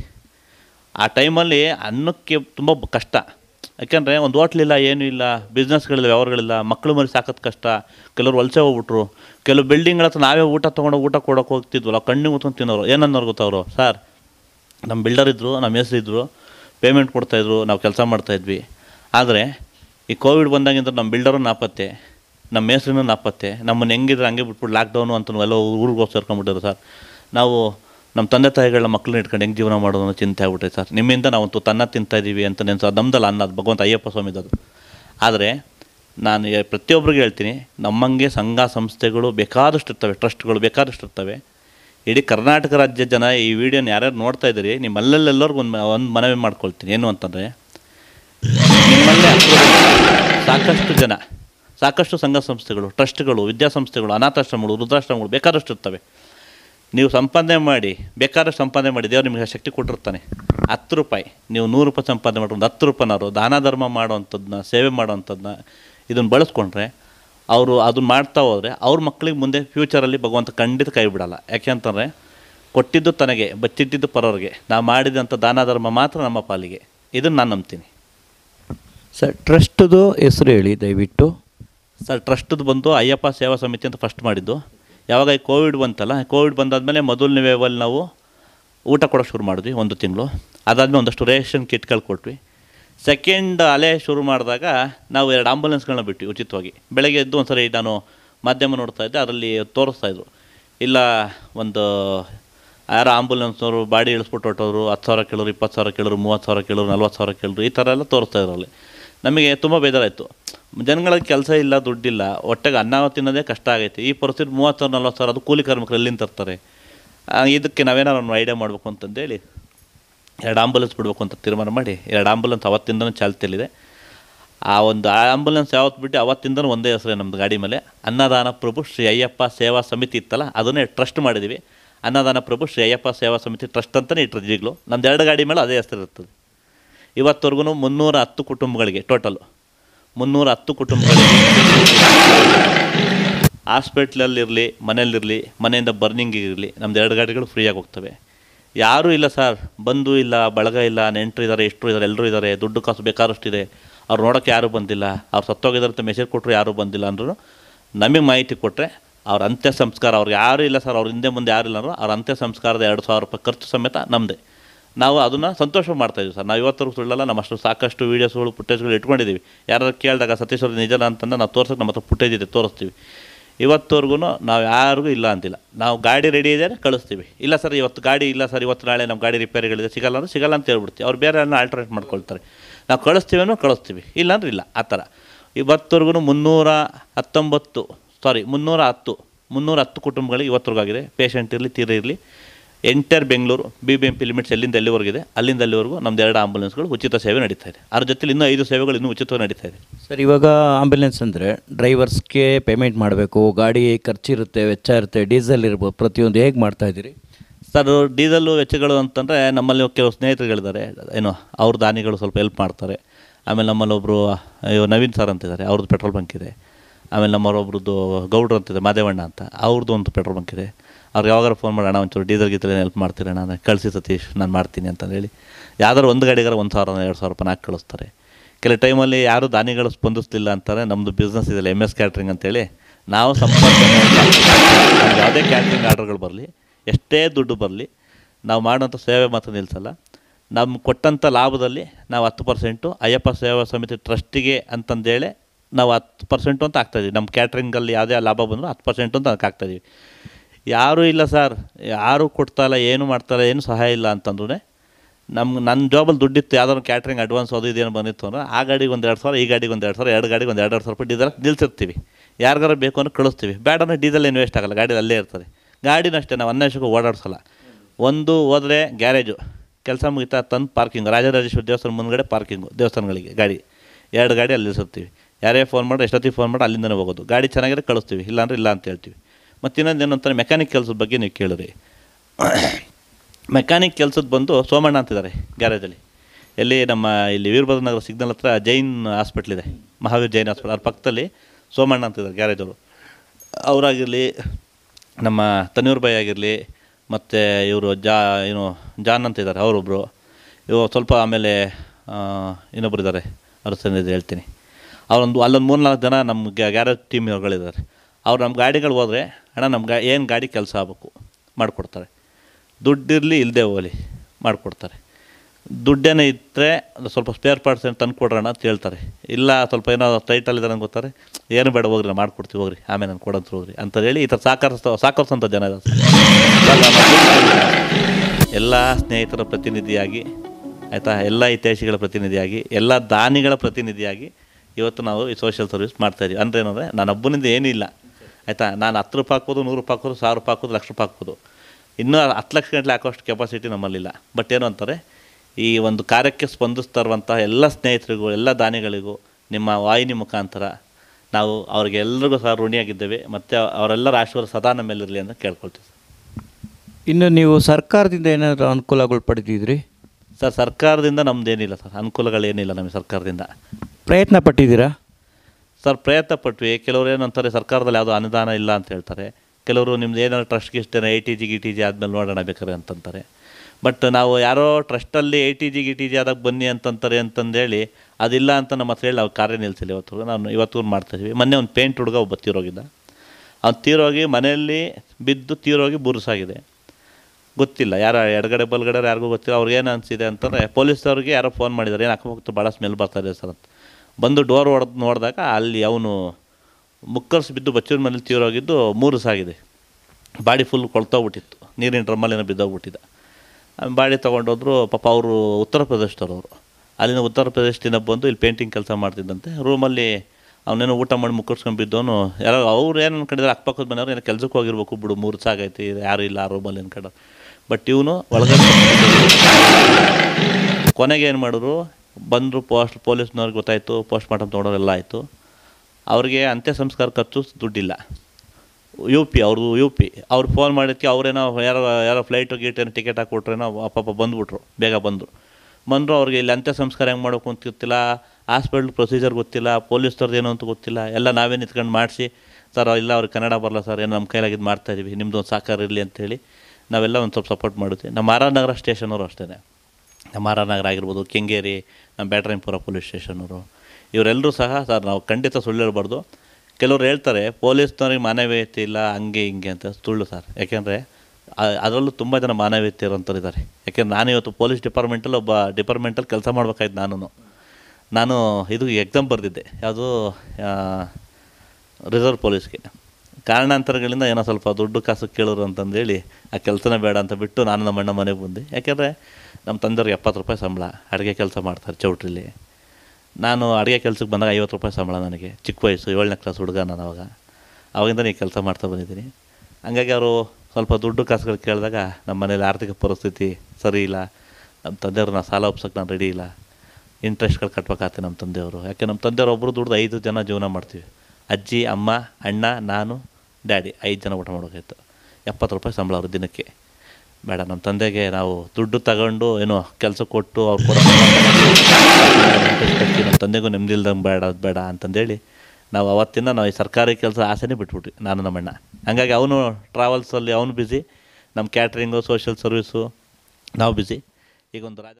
ಆ ಟೈಮಲ್ಲಿ ಅನ್ನಕ್ಕೆ ತುಂಬ ಬ- ಕಷ್ಟ ಯಾಕೆಂದರೆ ಒಂದು ಹೋಟ್ಲಿಲ್ಲ ಏನೂ ಇಲ್ಲ ಬಿಸ್ನೆಸ್ಗಳಿಲ್ಲ ವ್ಯವಹಾರಗಳಿಲ್ಲ ಮಕ್ಕಳು ಮರಿ ಸಾಕೋದು ಕಷ್ಟ ಕೆಲವರು ವಲಸೆ ಹೋಗ್ಬಿಟ್ರು ಕೆಲವು ಬಿಲ್ಡಿಂಗ್ಗಳ ಹತ್ರ ನಾವೇ ಊಟ ತೊಗೊಂಡು ಊಟ ಕೊಡೋಕೆ ಹೋಗ್ತಿದ್ವಲ್ಲ ಕಣ್ಣಿಗೆ ಕೂತ್ಕೊಂಡು ತಿನ್ನೋರು ಏನನ್ನೋರು ಗೊತ್ತವರು ಸರ್ ನಮ್ಮ ಬಿಲ್ಡರ್ ಇದ್ದರು ನಮ್ಮ ಹೆಸ್ರು ಇದ್ದರು ಪೇಮೆಂಟ್ ಕೊಡ್ತಾಯಿದ್ರು ನಾವು ಕೆಲಸ ಮಾಡ್ತಾಯಿದ್ವಿ ಆದರೆ ಈ ಕೋವಿಡ್ ಬಂದಾಗಿಂದ ನಮ್ಮ ಬಿಲ್ಡರು ನಾಪತ್ತೆ ನಮ್ಮ ಮೇಸ್ರಿನೂ ನಾಪತ್ತೆ ನಮ್ಮನ್ನು ಹೆಂಗಿದ್ರೆ ಹಂಗೆ ಬಿಟ್ಬಿಟ್ಟು ಲಾಕ್ಡೌನು ಅಂತ ಎಲ್ಲ ಊರಿಗೆ ಹೋಗಿ ಸೇರ್ಕೊಂಡ್ಬಿಟ್ಟಿದ್ರು ಸರ್ ನಾವು ನಮ್ಮ ತಂದೆ ತಾಯಿಗಳನ್ನ ಮಕ್ಕಳನ್ನ ಇಟ್ಕೊಂಡು ಹೆಂಗೆ ಜೀವನ ಮಾಡೋದು ಅನ್ನೋ ಚಿಂತೆ ಆಗ್ಬಿಟ್ಟೆ ಸರ್ ನಿಮ್ಮಿಂದ ನಾವು ಒಂದು ತನ್ನ ತಿಂತಾ ಇದ್ದೀವಿ ಅಂತ ನೆನ್ಸ ನಮ್ದಲ್ಲ ಅನ್ನೋದು ಭಗವಂತ ಅಯ್ಯಪ್ಪ ಸ್ವಾಮಿದದು ಆದರೆ ನಾನು ಈ ಪ್ರತಿಯೊಬ್ಬರಿಗೆ ಹೇಳ್ತೀನಿ ನಮ್ಮಂಗೆ ಸಂಘ ಸಂಸ್ಥೆಗಳು ಬೇಕಾದಷ್ಟು ಇರ್ತವೆ ಟ್ರಸ್ಟ್ಗಳು ಬೇಕಾದಷ್ಟು ಇರ್ತವೆ ಇಡೀ ಕರ್ನಾಟಕ ರಾಜ್ಯ ಜನ ಈ ವಿಡಿಯೋನ ಯಾರ್ಯಾರು ನೋಡ್ತಾ ಇದ್ದೀರಿ ನಿಮ್ಮಲ್ಲೆಲ್ಲರಿಗೂ ಒಂದು ಒಂದು ಮನವಿ ಮಾಡ್ಕೊಳ್ತೀನಿ ಏನು ಅಂತಂದರೆ ನಿಮ್ಮಲ್ಲೇ ಸಾಕಷ್ಟು ಜನ ಸಾಕಷ್ಟು ಸಂಘ ಸಂಸ್ಥೆಗಳು ಟ್ರಸ್ಟ್ಗಳು ವಿದ್ಯಾಸಂಸ್ಥೆಗಳು ಅನಾಥಾಶ್ರಮಗಳು ವೃದ್ಧಾಶ್ರಮಗಳು ಬೇಕಾದಷ್ಟು ಇರ್ತವೆ ನೀವು ಸಂಪಾದನೆ ಮಾಡಿ ಬೇಕಾದಷ್ಟು ಸಂಪಾದನೆ ಮಾಡಿ ದೇವ್ರು ನಿಮಗೆ ಶಕ್ತಿ ಕೊಟ್ಟಿರ್ತಾನೆ ಹತ್ತು ರೂಪಾಯಿ ನೀವು ನೂರು ರೂಪಾಯಿ ಸಂಪಾದನೆ ಮಾಡಿ ಒಂದು ಹತ್ತು ರೂಪಾಯಿನಾರು ದಾನ ಧರ್ಮ ಮಾಡೋವಂಥದ್ದನ್ನ ಸೇವೆ ಮಾಡೋವಂಥದ್ದನ್ನ ಇದನ್ನು ಬಳಸ್ಕೊಂಡ್ರೆ ಅವರು ಅದನ್ನ ಮಾಡ್ತಾ ಹೋದರೆ ಅವ್ರ ಮಕ್ಕಳಿಗೆ ಮುಂದೆ ಫ್ಯೂಚರಲ್ಲಿ ಭಗವಂತ ಖಂಡಿತ ಕೈ ಬಿಡಲ್ಲ ಯಾಕೆ ಅಂತಂದರೆ ಕೊಟ್ಟಿದ್ದು ತನಗೆ ಬಚ್ಚಿಟ್ಟಿದ್ದು ಪರವ್ರಿಗೆ ನಾವು ಮಾಡಿದಂಥ ದಾನ ಧರ್ಮ ಮಾತ್ರ ನಮ್ಮ ಪಾಲಿಗೆ ಇದನ್ನು ನಾನು ನಂಬ್ತೀನಿ ಸರ್ ಟ್ರಸ್ಟ್ದು ಹೆಸರು ಹೇಳಿ ದಯವಿಟ್ಟು ಸರ್ ಟ್ರಸ್ಟ್ದು ಬಂದು ಅಯ್ಯಪ್ಪ ಸೇವಾ ಸಮಿತಿ ಅಂತ ಫಸ್ಟ್ ಮಾಡಿದ್ದು ಯಾವಾಗ ಈ ಕೋವಿಡ್ ಬಂತಲ್ಲ ಕೋವಿಡ್ ಬಂದಾದಮೇಲೆ ಮೊದಲನೇ ವೇವಲ್ಲಿ ನಾವು ಊಟ ಕೊಡೋಕೆ ಶುರು ಮಾಡಿದ್ವಿ ಒಂದು ತಿಂಗಳು ಅದಾದಮೇಲೆ ಒಂದಷ್ಟು ರೇಷನ್ ಕಿಟ್ಗಳು ಕೊಟ್ವಿ ಸೆಕೆಂಡ್ ಅಲೆ ಶುರು ಮಾಡಿದಾಗ ನಾವು ಎರಡು ಆಂಬುಲೆನ್ಸ್ಗಳನ್ನ ಬಿಟ್ವಿ ಉಚಿತವಾಗಿ ಬೆಳಗ್ಗೆ ಎದ್ದು ಒಂದು ಸರಿ ನಾನು ಮಾಧ್ಯಮ ನೋಡ್ತಾ ಇದ್ದೆ ಅದರಲ್ಲಿ ತೋರಿಸ್ತಾ ಇದ್ರು ಇಲ್ಲ ಒಂದು ಯಾರೋ ಆಂಬುಲೆನ್ಸ್ನವರು ಬಾಡಿ ಇಳಿಸ್ಬಿಟ್ಟು ಹೊಟ್ಟೋರು ಹತ್ತು ಸಾವಿರ ಕೇಳೋರು ಇಪ್ಪತ್ತು ಸಾವಿರ ಕೇಳೋರು ಮೂವತ್ತು ಸಾವಿರ ಕೇಳೋರು ನಲ್ವತ್ತು ಸಾವಿರ ಕೇಳೋರು ಈ ಥರ ಎಲ್ಲ ತೋರಿಸ್ತಾ ಇದ್ರಲ್ಲಿ ನಮಗೆ ತುಂಬ ಬೇಜಾರಾಯಿತು ಜನಗಳಿಗೆ ಕೆಲಸ ಇಲ್ಲ ದುಡ್ಡಿಲ್ಲ ಹೊಟ್ಟೆಗೆ ಅನ್ನ ತಿನ್ನೋದೇ ಕಷ್ಟ ಆಗೈತೆ ಈ ಪರಿಸ್ಥಿತಿ ಮೂವತ್ತು ಸಾವಿರ ನಲ್ವತ್ತು ಸಾವಿರ ಅದು ಕೂಲಿ ಕಾರ್ಮಿಕರು ಎಲ್ಲಿಂದ ತರ್ತಾರೆ ಆ, ಇದಕ್ಕೆ ನಾವೇನಾರು ಒಂದು ಐಡಿಯಾ ಮಾಡಬೇಕು ಅಂತಂದೇಳಿ ಎರಡು ಆಂಬುಲೆನ್ಸ್ ಬಿಡಬೇಕು ಅಂತ ತೀರ್ಮಾನ ಮಾಡಿ ಎರಡು ಆಂಬುಲೆನ್ಸ್ ಅವತ್ತಿಂದನೂ ಚಾಲ್ತಿಯಲ್ಲಿದೆ ಆ ಒಂದು ಆಂಬುಲೆನ್ಸ್ ಯಾವತ್ತು ಬಿಟ್ಟು ಅವತ್ತಿಂದನೂ ಒಂದೇ ಹೆಸರೇ ನಮ್ಮದು ಗಾಡಿ ಮೇಲೆ ಅನ್ನದಾನ ಪ್ರಭು ಶ್ರೀ ಅಯ್ಯಪ್ಪ ಸೇವಾ ಸಮಿತಿ ಇತ್ತಲ್ಲ ಅದನ್ನೇ ಟ್ರಸ್ಟ್ ಮಾಡಿದ್ದೀವಿ ಅನ್ನದಾನ ಪ್ರಭು ಶ್ರೀ ಅಯ್ಯಪ್ಪ ಸೇವಾ ಸಮಿತಿ ಟ್ರಸ್ಟ್ ಅಂತಲೇ ಇಟ್ಟಿರೋದು ಈಗಲೂ ನಮ್ದು ಎರಡು ಗಾಡಿ ಮೇಲೆ ಅದೇ ಹೆಸರು ಇರ್ತದೆ ಇವತ್ತವರೆಗೂ ಮುನ್ನೂರ ಹತ್ತು ಕುಟುಂಬಗಳಿಗೆ ಟೋಟಲು ಮುನ್ನೂರ ಹತ್ತು ಕುಟುಂಬಗಳಿಗೆ ಹಾಸ್ಪಿಟ್ಲಲ್ಲಿರಲಿ ಮನೆಯಲ್ಲಿರಲಿ ಮನೆಯಿಂದ ಬರ್ನಿಂಗಿಗೆ ಇರಲಿ ನಮ್ದು ಎರಡು ಗಾಡಿಗಳು ಫ್ರೀಯಾಗಿ ಹೋಗ್ತವೆ ಯಾರೂ ಇಲ್ಲ ಸರ್ ಬಂಧು ಇಲ್ಲ ಬಳಗ ಇಲ್ಲ ನೆಂಟರು ಇದ್ದಾರೆ ಇಷ್ಟರು ಇದ್ದಾರೆ ಎಲ್ಲರೂ ಇದ್ದಾರೆ ದುಡ್ಡು ಕಾಸು ಬೇಕಾದಷ್ಟಿದೆ ಅವ್ರು ನೋಡೋಕ್ಕೆ ಯಾರೂ ಬಂದಿಲ್ಲ ಅವ್ರು ಸತ್ತೋಗಿದ್ದಾರೆ ಅಂತ ಮೆಸೇಜ್ ಕೊಟ್ಟರು ಯಾರೂ ಬಂದಿಲ್ಲ ಅಂದ್ರೂ ನಮಗೆ ಮಾಹಿತಿ ಕೊಟ್ಟರೆ ಅವ್ರ ಅಂತ್ಯ ಸಂಸ್ಕಾರ ಅವ್ರಿಗೆ ಯಾರೂ ಇಲ್ಲ ಸರ್ ಅವ್ರ ಹಿಂದೆ ಮುಂದೆ ಯಾರು ಇಲ್ಲ ಅಂದ್ರು ಅವ್ರ ಅಂತ್ಯ ಸಂಸ್ಕಾರದ ಎರಡು ಸಾವಿರ ರೂಪಾಯಿ ಖರ್ಚು ಸಮೇತ ನಮ್ಮದೇ ನಾವು ಅದನ್ನು ಸಂತೋಷ ಮಾಡ್ತಾಯಿದ್ವಿ ಸರ್ ನಾವು ಇವತ್ತರೆಗೂ ಸುಳ್ಳಲ್ಲ ನಮ್ಮ ಅಷ್ಟು ಸಾಕಷ್ಟು ವೀಡಿಯೋಸ್ಗಳು ಫುಟೇಜ್ಗಳು ಇಟ್ಕೊಂಡಿದ್ದೀವಿ ಯಾರು ಕೇಳಿದಾಗ ಸತೀಶ್ ಅವ್ರಿಗೆ ನಿಜನ ಅಂತಂದ್ರೆ ನಾವು ತೋರ್ಸೋಕೆ ನಮ್ಮ ಹತ್ರ ಫುಟೇಜ್ ಇದೆ ತೋರಿಸ್ತೀವಿ ಇವತ್ತವರೆಗೂ ನಾವು ಯಾರಿಗೂ ಇಲ್ಲ ಅಂತಿಲ್ಲ ನಾವು ಗಾಡಿ ರೆಡಿ ಇದೆ ಕಳಿಸ್ತೀವಿ ಇಲ್ಲ ಸರ್ ಇವತ್ತು ಗಾಡಿ ಇಲ್ಲ ಸರ್ ಇವತ್ತು ನಾಳೆ ನಮ್ಮ ಗಾಡಿ ರಿಪೇರಿಗಳಿದೆ ಸಿಗಲ್ಲ ಅಂದರೆ ಸಿಗಲ್ಲ ಅಂತ ಹೇಳ್ಬಿಡ್ತೀವಿ ಅವ್ರು ಬೇರೆ ಆಲ್ಟ್ರೇಟ್ ಮಾಡ್ಕೊಳ್ತಾರೆ ನಾವು ಕಳಿಸ್ತೀವಿ ಅನ್ನೋ ಕಳಿಸ್ತೀವಿ ಇಲ್ಲಾಂದ್ರೆ ಇಲ್ಲ ಆ ಥರ ಇವತ್ತವರೆಗೂ ಮುನ್ನೂರ ಹತ್ತೊಂಬತ್ತು ಸಾರಿ ಮುನ್ನೂರ ಹತ್ತು ಮುನ್ನೂರ ಹತ್ತು ಕುಟುಂಬಗಳಿಗೆ ಇವತ್ತರೆಗೂ ಆಗಿದೆ ಪೇಷಂಟ್ ಇರಲಿ ತೀರ ಇರಲಿ entire Bengaluru B B M P limits ಎಲ್ಲಿಂದ ಎಲ್ಲಿವರೆಗಿದೆ ಅಲ್ಲಿಂದ ಅಲ್ಲಿವರೆಗೂ ನಮ್ದು ಎರಡು ಆಂಬುಲೆನ್ಸ್ಗಳು ಉಚಿತ ಸೇವೆ ನಡೀತಾ ಇದೆ ಅದ್ರ ಜೊತೆಲಿ ಇನ್ನೂ ಐದು ಸೇವೆಗಳು ಇನ್ನೂ ಉಚಿತವಾಗಿ ನಡೀತಾ ಇದೆ ಸರ್ ಇವಾಗ ಆಂಬ್ಯುಲೆನ್ಸ್ ಅಂದರೆ ಡ್ರೈವರ್ಸ್ಗೆ ಪೇಮೆಂಟ್ ಮಾಡಬೇಕು ಗಾಡಿ ಖರ್ಚಿರುತ್ತೆ ವೆಚ್ಚ ಇರುತ್ತೆ ಡೀಸೆಲ್ ಇರ್ಬೋದು ಪ್ರತಿಯೊಂದು ಹೇಗೆ ಮಾಡ್ತಾ ಇದ್ದೀರಿ ಸರ್ ಡೀಸೆಲ್ಲು ವೆಚ್ಚಗಳು ಅಂತಂದರೆ ನಮ್ಮಲ್ಲಿ ಕೆಲವು ಸ್ನೇಹಿತರುಗಳಿದ್ದಾರೆ ಏನು ಅವ್ರ ದಾನಿಗಳು ಸ್ವಲ್ಪ ಹೆಲ್ಪ್ ಮಾಡ್ತಾರೆ ಆಮೇಲೆ ನಮ್ಮಲ್ಲಿ ಒಬ್ಬರು ನವೀನ್ ಸರ್ ಅಂತಿದ್ದಾರೆ ಅವ್ರದ್ದು ಪೆಟ್ರೋಲ್ ಬಂಕ್ ಇದೆ ಆಮೇಲೆ ನಮ್ಮವರೊಬ್ರದ್ದು ಗೌಡ್ರು ಅಂತಿದೆ ಮಾದೇವಣ್ಣ ಅಂತ ಅವ್ರದ್ದು ಒಂದು ಪೆಟ್ರೋಲ್ ಬಂಕ್ ಇದೆ ಅವ್ರು ಯಾವಾಗಾರು ಫೋನ್ ಮಾಡಿ ಅಣ್ಣ ಒಂಚೂರು ಡೀಸೆಲ್ ಗೀಸಲ್ ಹೆಲ್ಪ್ ಮಾಡ್ತೀರ ನಾನು ಕಳಿಸಿ ಸತೀಶ್ ನಾನು ಮಾಡ್ತೀನಿ ಅಂತ ಹೇಳಿ ಯಾವ್ದಾರು ಒಂದು ಗಾಡಿಗಾರ ಒಂದು ಸಾವಿರ ಎರಡು ಸಾವಿರ ರೂಪಾಯಿ ಹಾಕಿ ಕಳಿಸ್ತಾರೆ ಕೆಲವು ಟೈಮಲ್ಲಿ ಯಾರು ದಾನಿಗಳು ಸ್ಪಂದಿಸಲಿಲ್ಲ ಅಂತಾರೆ ನಮ್ಮದು ಬಿಸ್ನೆಸ್ ಇದೆಯಲ್ಲ ಎಮ್ ಎಸ್ ಕ್ಯಾಟ್ರಿಂಗ್ ಅಂತೇಳಿ ನಾವು ಸಂಪರ್ಕ ನಮ್ಗೆ ಯಾವುದೇ ಕ್ಯಾಟ್ರಿಂಗ್ ಆರ್ಡರ್ಗಳು ಬರಲಿ ಎಷ್ಟೇ ದುಡ್ಡು ಬರಲಿ ನಾವು ಮಾಡೋಂಥ ಸೇವೆ ಮಾತ್ರ ನಿಲ್ಲಿಸಲ್ಲ ನಮ್ಮ ಕೊಟ್ಟಂಥ ಲಾಭದಲ್ಲಿ ನಾವು ಹತ್ತು ಪರ್ಸೆಂಟು ಅಯ್ಯಪ್ಪ ಸೇವಾ ಸಮಿತಿ ಟ್ರಸ್ಟಿಗೆ ಅಂತಂದೇಳಿ ನಾವು ಹತ್ತು ಪರ್ಸೆಂಟು ಅಂತ ಹಾಕ್ತಾಯಿದ್ದೀವಿ ನಮ್ಮ ಕ್ಯಾಟ್ರಿಂಗಲ್ಲಿ ಯಾವುದೇ ಲಾಭ ಬಂದರೂ ಹತ್ತು ಪರ್ಸೆಂಟು ಅಂತ ಅದಕ್ಕೆ ಹಾಕ್ತಾಯಿದ್ದೀವಿ ಯಾರೂ ಇಲ್ಲ ಸರ್ ಯಾರೂ ಕೊಡ್ತಾಯಿಲ್ಲ ಏನು ಮಾಡ್ತಾಯಿಲ್ಲ ಏನು ಸಹಾಯ ಇಲ್ಲ ಅಂತಂದ್ರೂ ನಮ್ಮ ನನ್ನ ಜಾಬಲ್ಲಿ ದುಡ್ಡಿತ್ತು ಯಾವ್ದಾದ್ರು ಕ್ಯಾಟ್ರಿಂಗ್ ಅಡ್ವಾನ್ಸ್ ಅದು ಇದೇನು ಬಂದಿತ್ತು ಅಂದ್ರೆ ಆ ಗಾಡಿಗೆ ಒಂದು ಎರಡು ಸಾವಿರ ಈ ಗಾಡಿಗೆ ಒಂದು ಎರಡು ಸಾವಿರ ಎರಡು ಗಾಡಿಗೆ ಒಂದು ಎರಡು ಎರಡು ಸಾವಿರ ರೂಪಾಯಿ ಡೀಸೆಲ್ ನಿಲ್ಸಿರ್ತೀವಿ ಯಾರಿಗಾರ ಬೇಕು ಅಂದ್ರೆ ಕಳಿಸ್ತೀವಿ ಬೇಡ ಅಂದ್ರೆ ಡೀಸೆಲ್ ಏನು ವೇಸ್ಟ್ ಆಗಲ್ಲ ಗಾಡಿ ಅಲ್ಲೇ ಇರ್ತದೆ ಗಾಡಿನೂ ಅಷ್ಟೇ ನಾವು ಅನ್ವೇಷಕ್ಕೆ ಓಡಾಡ್ಸಲ್ಲ ಒಂದು ಹೋದರೆ ಗ್ಯಾರೇಜು ಕೆಲಸ ಮುಗಿತಾ ತಂದು ಪಾರ್ಕಿಂಗ್ ರಾಜರಾಜೇಶ್ವರಿ ದೇವಸ್ಥಾನ ಮುಂದ್ಗಡೆ ಪಾರ್ಕಿಂಗು ದೇವಸ್ಥಾನಗಳಿಗೆ ಗಾಡಿ ಎರಡು ಗಾಡಿ ಅಲ್ಲಿ ನಿಲ್ಸಿರ್ತೀವಿ ಯಾರೇ ಫೋನ್ ಮಾಡಿ ಎಷ್ಟೊತ್ತಿಗೆ ಫೋನ್ ಮಾಡಿ ಅಲ್ಲಿಂದನೇ ಹೋಗೋದು ಗಾಡಿ ಚೆನ್ನಾಗಿದ್ರೆ ಕಳಿಸ್ತೀವಿ ಇಲ್ಲಾಂದ್ರೆ ಇಲ್ಲ ಅಂತ ಹೇಳ್ತೀವಿ ಮತ್ತು ಇನ್ನೊಂದು ಏನು ಅಂತಾರೆ ಮೆಕ್ಯಾನಿಕ್ ಕೆಲಸದ ಬಗ್ಗೆ ನೀವು ಕೇಳಿರಿ ಮೆಕ್ಯಾನಿಕ್ ಕೆಲಸದ ಬಂದು ಸೋಮಣ್ಣ ಅಂತಿದ್ದಾರೆ ಗ್ಯಾರೇಜಲ್ಲಿ ಎಲ್ಲಿ ನಮ್ಮ ಇಲ್ಲಿ ವೀರಭದ್ರ ನಗರ ಸಿಗ್ನಲ್ ಹತ್ರ ಜೈನ್ ಹಾಸ್ಪಿಟ್ಲ್ ಇದೆ ಮಹಾವೀರ್ ಜೈನ್ ಹಾಸ್ಪಿಟಲ್ ಅದ್ರ ಪಕ್ಕದಲ್ಲಿ ಸೋಮಣ್ಣ ಅಂತಿದ್ದಾರೆ ಗ್ಯಾರೇಜ್ ಅವರು ಅವರಾಗಿರಲಿ ನಮ್ಮ ತನ್ನೂರು ಬಾಯಿ ಆಗಿರಲಿ ಮತ್ತು ಇವರು ಜಾ ಏನು ಜಾನ್ ಅಂತ ಇದ್ದಾರೆ ಅವರೊಬ್ಬರು ಇವು ಸ್ವಲ್ಪ ಆಮೇಲೆ ಆ, ಇನ್ನೊಬ್ರು ಇದ್ದಾರೆ ಅವ್ರ ಹೆಸರು ಹೇಳ್ತೀನಿ ಅವರೊಂದು ಅಲ್ಲೊಂದು ಮೂರು ನಾಲ್ಕು ಜನ ನಮ್ಮ ಗ್ಯಾರೇಜ್ ಟೀಮ್ಗಳಿದ್ದಾರೆ ಅವ್ರು ನಮ್ಮ ಗಾಡಿಗಳು ಹೋದರೆ ಅಣ್ಣ ನಮ್ಮ ಗಾ ಏನು ಗಾಡಿ ಕೆಲಸ ಆಗಬೇಕು ಮಾಡಿಕೊಡ್ತಾರೆ ದುಡ್ಡಿರಲಿ ಇಲ್ಲದೆ ಹೋಗಲಿ ಮಾಡಿಕೊಡ್ತಾರೆ ದುಡ್ಡೇನೇ ಇದ್ದರೆ ಸ್ವಲ್ಪ ಸ್ಪೇರ್ ಪಾರ್ಟ್ಸ್ ಏನು ತಂದು ಕೊಡ್ರಣ ಅಂತ ಹೇಳ್ತಾರೆ ಇಲ್ಲ ಸ್ವಲ್ಪ ಏನೋ ಟೈಟಲ್ಲಿದ್ದಾರೆ ಅಂತ ಗೊತ್ತಾರೆ ಏನು ಬೇಡ ಹೋಗ್ರಿ ನಾನು ಮಾಡ್ಕೊಡ್ತೀವಿ ಹೋಗ್ರಿ ಆಮೇಲೆ ನಾನು ಕೊಡಂತ ಹೋಗ್ರಿ ಅಂತ ಹೇಳಿ ಈ ಥರ ಸಾಕರಿಸ್ತಾ ಸಾಕರ್ಸೋಂಥ ಜನ ಇದ್ದಾರೆ ಎಲ್ಲ ಸ್ನೇಹಿತರ ಪ್ರತಿನಿಧಿಯಾಗಿ ಆಯಿತಾ ಎಲ್ಲ ಹಿತೈಷಿಗಳ ಪ್ರತಿನಿಧಿಯಾಗಿ ಎಲ್ಲ ದಾನಿಗಳ ಪ್ರತಿನಿಧಿಯಾಗಿ ಇವತ್ತು ನಾವು ಈ ಸೋಷಿಯಲ್ ಸರ್ವಿಸ್ ಮಾಡ್ತಾಯಿದ್ದೀವಿ ಅಂದರೆ ಏನಂದರೆ ನಾನು ಒಬ್ಬನಿಂದ ಏನಿಲ್ಲ ಆಯಿತಾ ನಾನು ಹತ್ತು ರೂಪಾಯಿ ಹಾಕ್ಬೋದು ನೂರು ರೂಪಾಯಿ ಹಾಕ್ಬೋದು ಸಾವಿರ ರೂಪಾಯಿ ಹಾಕ್ಬೋದು ಲಕ್ಷ ರೂಪಾಯಿ ಹಾಕ್ಬೋದು ಇನ್ನೂ ಹತ್ತು ಲಕ್ಷ ಗಂಟಲೆ ಹಾಕೋಷ್ಟು ಕೆಪಾಸಿಟಿ ನಮ್ಮಲ್ಲಿಲ್ಲ ಬಟ್ ಏನು ಅಂತಾರೆ ಈ ಒಂದು ಕಾರ್ಯಕ್ಕೆ ಸ್ಪಂದಿಸ್ತಾ ಇರುವಂಥ ಎಲ್ಲ ಸ್ನೇಹಿತರಿಗೂ ಎಲ್ಲ ದಾನಿಗಳಿಗೂ ನಿಮ್ಮ ವಾಹಿನಿ ಮುಖಾಂತರ ನಾವು ಅವ್ರಿಗೆ ಎಲ್ರಿಗೂ ಸಹ ಋಣಿಯಾಗಿದ್ದೇವೆ ಮತ್ತು ಅವರೆಲ್ಲರ ಆಶೀರ್ವಾದ ಸದಾ ನಮ್ಮ ಮೇಲಿರಲಿ ಅಂತ ಕೇಳ್ಕೊಳ್ತೀವಿ ಇನ್ನು ನೀವು ಸರ್ಕಾರದಿಂದ ಏನಾದರೂ ಅನುಕೂಲಗಳು ಪಡೆದಿದ್ರಿ ಸರ್ ಸರ್ಕಾರದಿಂದ ನಮ್ಮದೇನಿಲ್ಲ ಸರ್ ಅನುಕೂಲಗಳೇನಿಲ್ಲ ನಮಗೆ ಸರ್ಕಾರದಿಂದ ಪ್ರಯತ್ನ ಪಟ್ಟಿದ್ದೀರಾ ಸರ್ ಪ್ರಯತ್ನ ಪಟ್ವಿ ಕೆಲವರು ಏನಂತಾರೆ ಸರ್ಕಾರದಲ್ಲಿ ಯಾವುದೋ ಅನುದಾನ ಇಲ್ಲ ಅಂತ ಹೇಳ್ತಾರೆ ಕೆಲವರು ನಿಮ್ದು ಏನಾದ್ರು ಟ್ರಸ್ಟ್ಗೆ ಇಷ್ಟೇನೋ ಐ ಟಿ ಜಿ ಗಿ ಟಿ ಜಿ ಆದಮೇಲೆ ನೋಡೋಣ ಬೇಕಾದ್ರೆ ಅಂತಂತಾರೆ ಬಟ್ ನಾವು ಯಾರೋ ಟ್ರಸ್ಟಲ್ಲಿ ಐ ಟಿ ಜಿ ಗಿ ಟಿ ಜಿ ಆದಾಗ ಬನ್ನಿ ಅಂತಂತಾರೆ ಅಂತಂದೇಳಿ ಅದಿಲ್ಲ ಅಂತ ನಮ್ಮ ಹತ್ರ ಹೇಳಿ ನಾವು ಕಾರ್ಯ ನಿಲ್ಲಿಸಿಲ್ಲ ಇವತ್ತು ನಾನು ಇವತ್ತು ಮಾಡ್ತಾಯಿದ್ವಿ ಮೊನ್ನೆ ಒಂದು ಪೇಂಟ್ ಹುಡುಗ ಒಬ್ಬ ತೀರೋಗಿದ್ದ ಅವ್ನು ತೀರೋಗಿ ಮನೆಯಲ್ಲಿ ಬಿದ್ದು ತೀರೋಗಿ ಬುರುಸಾಗಿದೆ ಗೊತ್ತಿಲ್ಲ ಯಾರು ಎಡಗಡೆ ಬಲಗಡೆ ಯಾರಿಗೂ ಗೊತ್ತಿಲ್ಲ ಅವ್ರಿಗೆ ಏನು ಅನಿಸಿದೆ ಅಂತಂದರೆ ಪೊಲೀಸವ್ರಿಗೆ ಯಾರೋ ಫೋನ್ ಮಾಡಿದ್ದಾರೆ ಏನು ಅಕ್ಕಪಕ್ಕ ಭಾಳ ಸ್ಮೆಲ್ ಬರ್ತಾ ಇದೆ ಸರ್ ಅಂತ ಬಂದು ಡೋರ್ ಹೊಡೆದು ನೋಡಿದಾಗ ಅಲ್ಲಿ ಅವನು ಮುಕ್ಕರ್ಸ್ ಬಿದ್ದು ಬಚ್ಚೂರ ಮನೇಲಿ ತೀರೋಗಿದ್ದು ಮೂರು ಸಾಗಿದೆ ಬಾಡಿ ಫುಲ್ ಕೊಳ್ತೋಗ್ಬಿಟ್ಟಿತ್ತು ನೀರಿನ ಡ್ರಮ್ಮಲ್ಲಿ ಏನೋ ಬಿದ್ದೋಗ್ಬಿಟ್ಟಿದ್ದ ಬಾಡಿ ತೊಗೊಂಡೋದ್ರು ಪಾಪ ಅವರು ಉತ್ತರ ಪ್ರದೇಶದವ್ರು ಅಲ್ಲಿಂದ ಉತ್ತರ ಪ್ರದೇಶದಿಂದ ಬಂದು ಇಲ್ಲಿ ಪೇಂಟಿಂಗ್ ಕೆಲಸ ಮಾಡ್ತಿದ್ದಂತೆ ರೂಮಲ್ಲಿ ಅವನೇನೋ ಊಟ ಮಾಡಿ ಮುಕ್ಕರ್ಸ್ಕೊಂಡು ಬಿದ್ದವನು ಯಾರೋ ಅವ್ರು ಏನು ಅನ್ಕೊಂಡಿದ್ದಾರೆ ಅಕ್ಕಪಕ್ಕದ ಮನೆಯವ್ರು ಏನೋ ಕೆಲ್ಸಕ್ಕೆ ಹೋಗಿರ್ಬೇಕು ಬಿಡು ಮೂರು ಸಾಗೈತಿ ಯಾರು ಇಲ್ಲ ಆ ರೂಮಲ್ಲಿ ಅನ್ಕೊಂಡು ಬಟ್ ಇವನು ಒಳಗಡೆ ಕೊನೆಗೆ ಏನು ಮಾಡಿದ್ರು ಬಂದರು ಪೋಸ್ಟ್ ಪೊಲೀಸ್ನವ್ರಿಗೆ ಗೊತ್ತಾಯಿತು ಪೋಸ್ಟ್ ಮಾರ್ಟಮ್ ತೊಗೊಂಡವ್ರೆಲ್ಲ ಆಯಿತು ಅವ್ರಿಗೆ ಅಂತ್ಯ ಸಂಸ್ಕಾರ ಖರ್ಚು ದುಡ್ಡಿಲ್ಲ ಯು ಪಿ ಅವ್ರದ್ದು ಯು ಪಿ ಅವ್ರು ಫೋನ್ ಮಾಡಿದ್ದಕ್ಕೆ ಅವ್ರೇನೋ ಯಾರೋ ಯಾರೋ ಫ್ಲೈಟು ಗೀಟ್ ಏನೋ ಟಿಕೆಟ್ ಹಾಕ್ಕೊಟ್ರೇನೋ ಪಾಪ ಬಂದುಬಿಟ್ರು ಬೇಗ ಬಂದರು ಬಂದರು ಅವ್ರಿಗೆ ಇಲ್ಲಿ ಅಂತ್ಯ ಸಂಸ್ಕಾರ ಹೆಂಗೆ ಮಾಡೋಕು ಅಂತ ಗೊತ್ತಿಲ್ಲ ಹಾಸ್ಪಿಟ್ಲ್ ಪ್ರೊಸೀಜರ್ ಗೊತ್ತಿಲ್ಲ ಪೊಲೀಸ್ನವ್ರದ್ದು ಏನು ಅಂತ ಗೊತ್ತಿಲ್ಲ ಎಲ್ಲ ನಾವೇ ನಿಂತ್ಕೊಂಡು ಮಾಡಿಸಿ ಸರ್ ಇಲ್ಲ ಅವ್ರಿಗೆ ಕನ್ನಡ ಬರಲ್ಲ ಸರ್ ಏನೋ ನಮ್ಮ ಕೈಲಾಗಿದ್ದು ಮಾಡ್ತಾಯಿದ್ದೀವಿ ನಿಮ್ಮದು ಒಂದು ಸಾಕಾರ ಇರಲಿ ಅಂತೇಳಿ ನಾವೆಲ್ಲ ಒಂದು ಸ್ವಲ್ಪ ಸಪೋರ್ಟ್ ಮಾಡಿದ್ವಿ ನಮ್ಮ ಆರ್ ಆರ್ ನಗರ ಸ್ಟೇಷನವರು ಅಷ್ಟೇ ನಮ್ಮ ಆರ್ ಆರ್ ನಗರ ಆಗಿರ್ಬೋದು ಕೆಂಗೇರಿ ನಮ್ಮ ಬ್ಯಾಟ್ರಾಯಂಪುರ ಪೊಲೀಸ್ ಸ್ಟೇಷನವರು ಇವರೆಲ್ಲರೂ ಸಹ ಸರ್ ನಾವು ಖಂಡಿತ ಸುಳ್ಳು ಹೇಳ್ಬಾರ್ದು ಕೆಲವ್ರು ಹೇಳ್ತಾರೆ ಪೊಲೀಸ್ನವ್ರಿಗೆ ಮಾನವೀಯತೆ ಇಲ್ಲ ಹಂಗೆ ಹಿಂಗೆ ಅಂತ ಸುಳ್ಳು ಸರ್ ಯಾಕೆಂದರೆ ಅದರಲ್ಲೂ ತುಂಬ ಜನ ಮಾನವೀಯತೆ ಇರೋಂಥವ್ರು ಇದ್ದಾರೆ ಯಾಕೆಂದ್ರೆ ನಾನು ಇವತ್ತು ಪೊಲೀಸ್ ಡಿಪಾರ್ಟ್ಮೆಂಟಲ್ಲಿ ಒಬ್ಬ ಡಿಪಾರ್ಟ್ಮೆಂಟಲ್ಲಿ ಕೆಲಸ ಮಾಡ್ಬೇಕಾಯ್ತು ನಾನು ನಾನು ಇದು ಎಕ್ಸಾಮ್ ಬರೆದಿದ್ದೆ ಯಾವುದು ರಿಸರ್ವ್ ಪೊಲೀಸ್ಗೆ ಕಾರಣಾಂತರಗಳಿಂದ ಏನೋ ಸ್ವಲ್ಪ ದುಡ್ಡು ಕಾಸು ಕೇಳೋರು ಅಂತಂದೇಳಿ ಆ ಕೆಲಸನೇ ಬೇಡ ಅಂತ ಬಿಟ್ಟು ನಾನು ನಮ್ಮ ಅಣ್ಣ ಮನೆಗೆ ಬಂದೆ ಯಾಕೆಂದರೆ ನಮ್ಮ ತಂದೆಯವ್ರಿಗೆ ಎಪ್ಪತ್ತು ರೂಪಾಯಿ ಸಂಬಳ ಅಡುಗೆ ಕೆಲಸ ಮಾಡ್ತಾರೆ ಚೌಟ್ರಿಲಿ ನಾನು ಅಡುಗೆ ಕೆಲಸಕ್ಕೆ ಬಂದಾಗ ಐವತ್ತು ರೂಪಾಯಿ ಸಂಬಳ ನನಗೆ ಚಿಕ್ಕ ವಯಸ್ಸು ಏಳನೇ ಕ್ಲಾಸ್ ಹುಡುಗ ನಾನು ಅವಾಗ ಅವಾಗಿಂದ ಈ ಕೆಲಸ ಮಾಡ್ತಾ ಬಂದಿದ್ದೀನಿ ಹಂಗಾಗಿ ಅವರು ಸ್ವಲ್ಪ ದುಡ್ಡು ಕಾಸುಗಳು ಕೇಳಿದಾಗ ನಮ್ಮ ಮನೇಲಿ ಆರ್ಥಿಕ ಪರಿಸ್ಥಿತಿ ಸರಿ ಇಲ್ಲ ನಮ್ಮ ತಂದೆಯವ್ರು ನಾನು ಸಾಲ ಒಪ್ಸೋಕೆ ನಾನು ರೆಡಿ ಇಲ್ಲ ಇಂಟ್ರೆಸ್ಟ್ಗಳು ಕಟ್ಬೇಕಾಗ್ತದೆ ನಮ್ಮ ತಂದೆಯವರು ಯಾಕೆ ನಮ್ಮ ತಂದೆಯವರು ಒಬ್ಬರು ದುಡ್ದು ಐದು ಜನ ಜೀವನ ಮಾಡ್ತೀವಿ ಅಜ್ಜಿ ಅಮ್ಮ ಅಣ್ಣ ನಾನು ಡ್ಯಾಡಿ ಐದು ಜನ ಊಟ ಮಾಡಬೇಕಾಯ್ತು ಎಪ್ಪತ್ತು ರೂಪಾಯಿ ಸಂಬಳ ಅವ್ರ ದಿನಕ್ಕೆ ಬೇಡ ನಮ್ಮ ತಂದೆಗೆ ನಾವು ದುಡ್ಡು ತಗೊಂಡು ಏನೋ ಕೆಲಸ ಕೊಟ್ಟು ಅವ್ರು ಕೊಡೋ interest ಕಟ್ಟಿ ನಮ್ಮ ತಂದೆಗೂ ನೆಮ್ಮದಿ ಇಲ್ದಂಗೆ ಬೇಡ ಅದ್ ಬೇಡ ಅಂತಂದೇಳಿ ನಾವು ಅವತ್ತಿನ ನಾವು ಈ ಸರ್ಕಾರಿ ಕೆಲಸ ಆಸೆನೇ ಬಿಟ್ಬಿಟ್ವಿ ನಾನು ನಮ್ಮಣ್ಣ ಹಂಗಾಗಿ ಅವನು ಟ್ರಾವೆಲ್ಸಲ್ಲಿ ಅವನು ಬ್ಯುಸಿ ನಮ್ಮ ಕ್ಯಾಟ್ರಿಂಗು ಸೋಷಿಯಲ್ ಸರ್ವೀಸು ನಾವು ಬ್ಯುಸಿ ಈಗ ಒಂದು ರಾಜ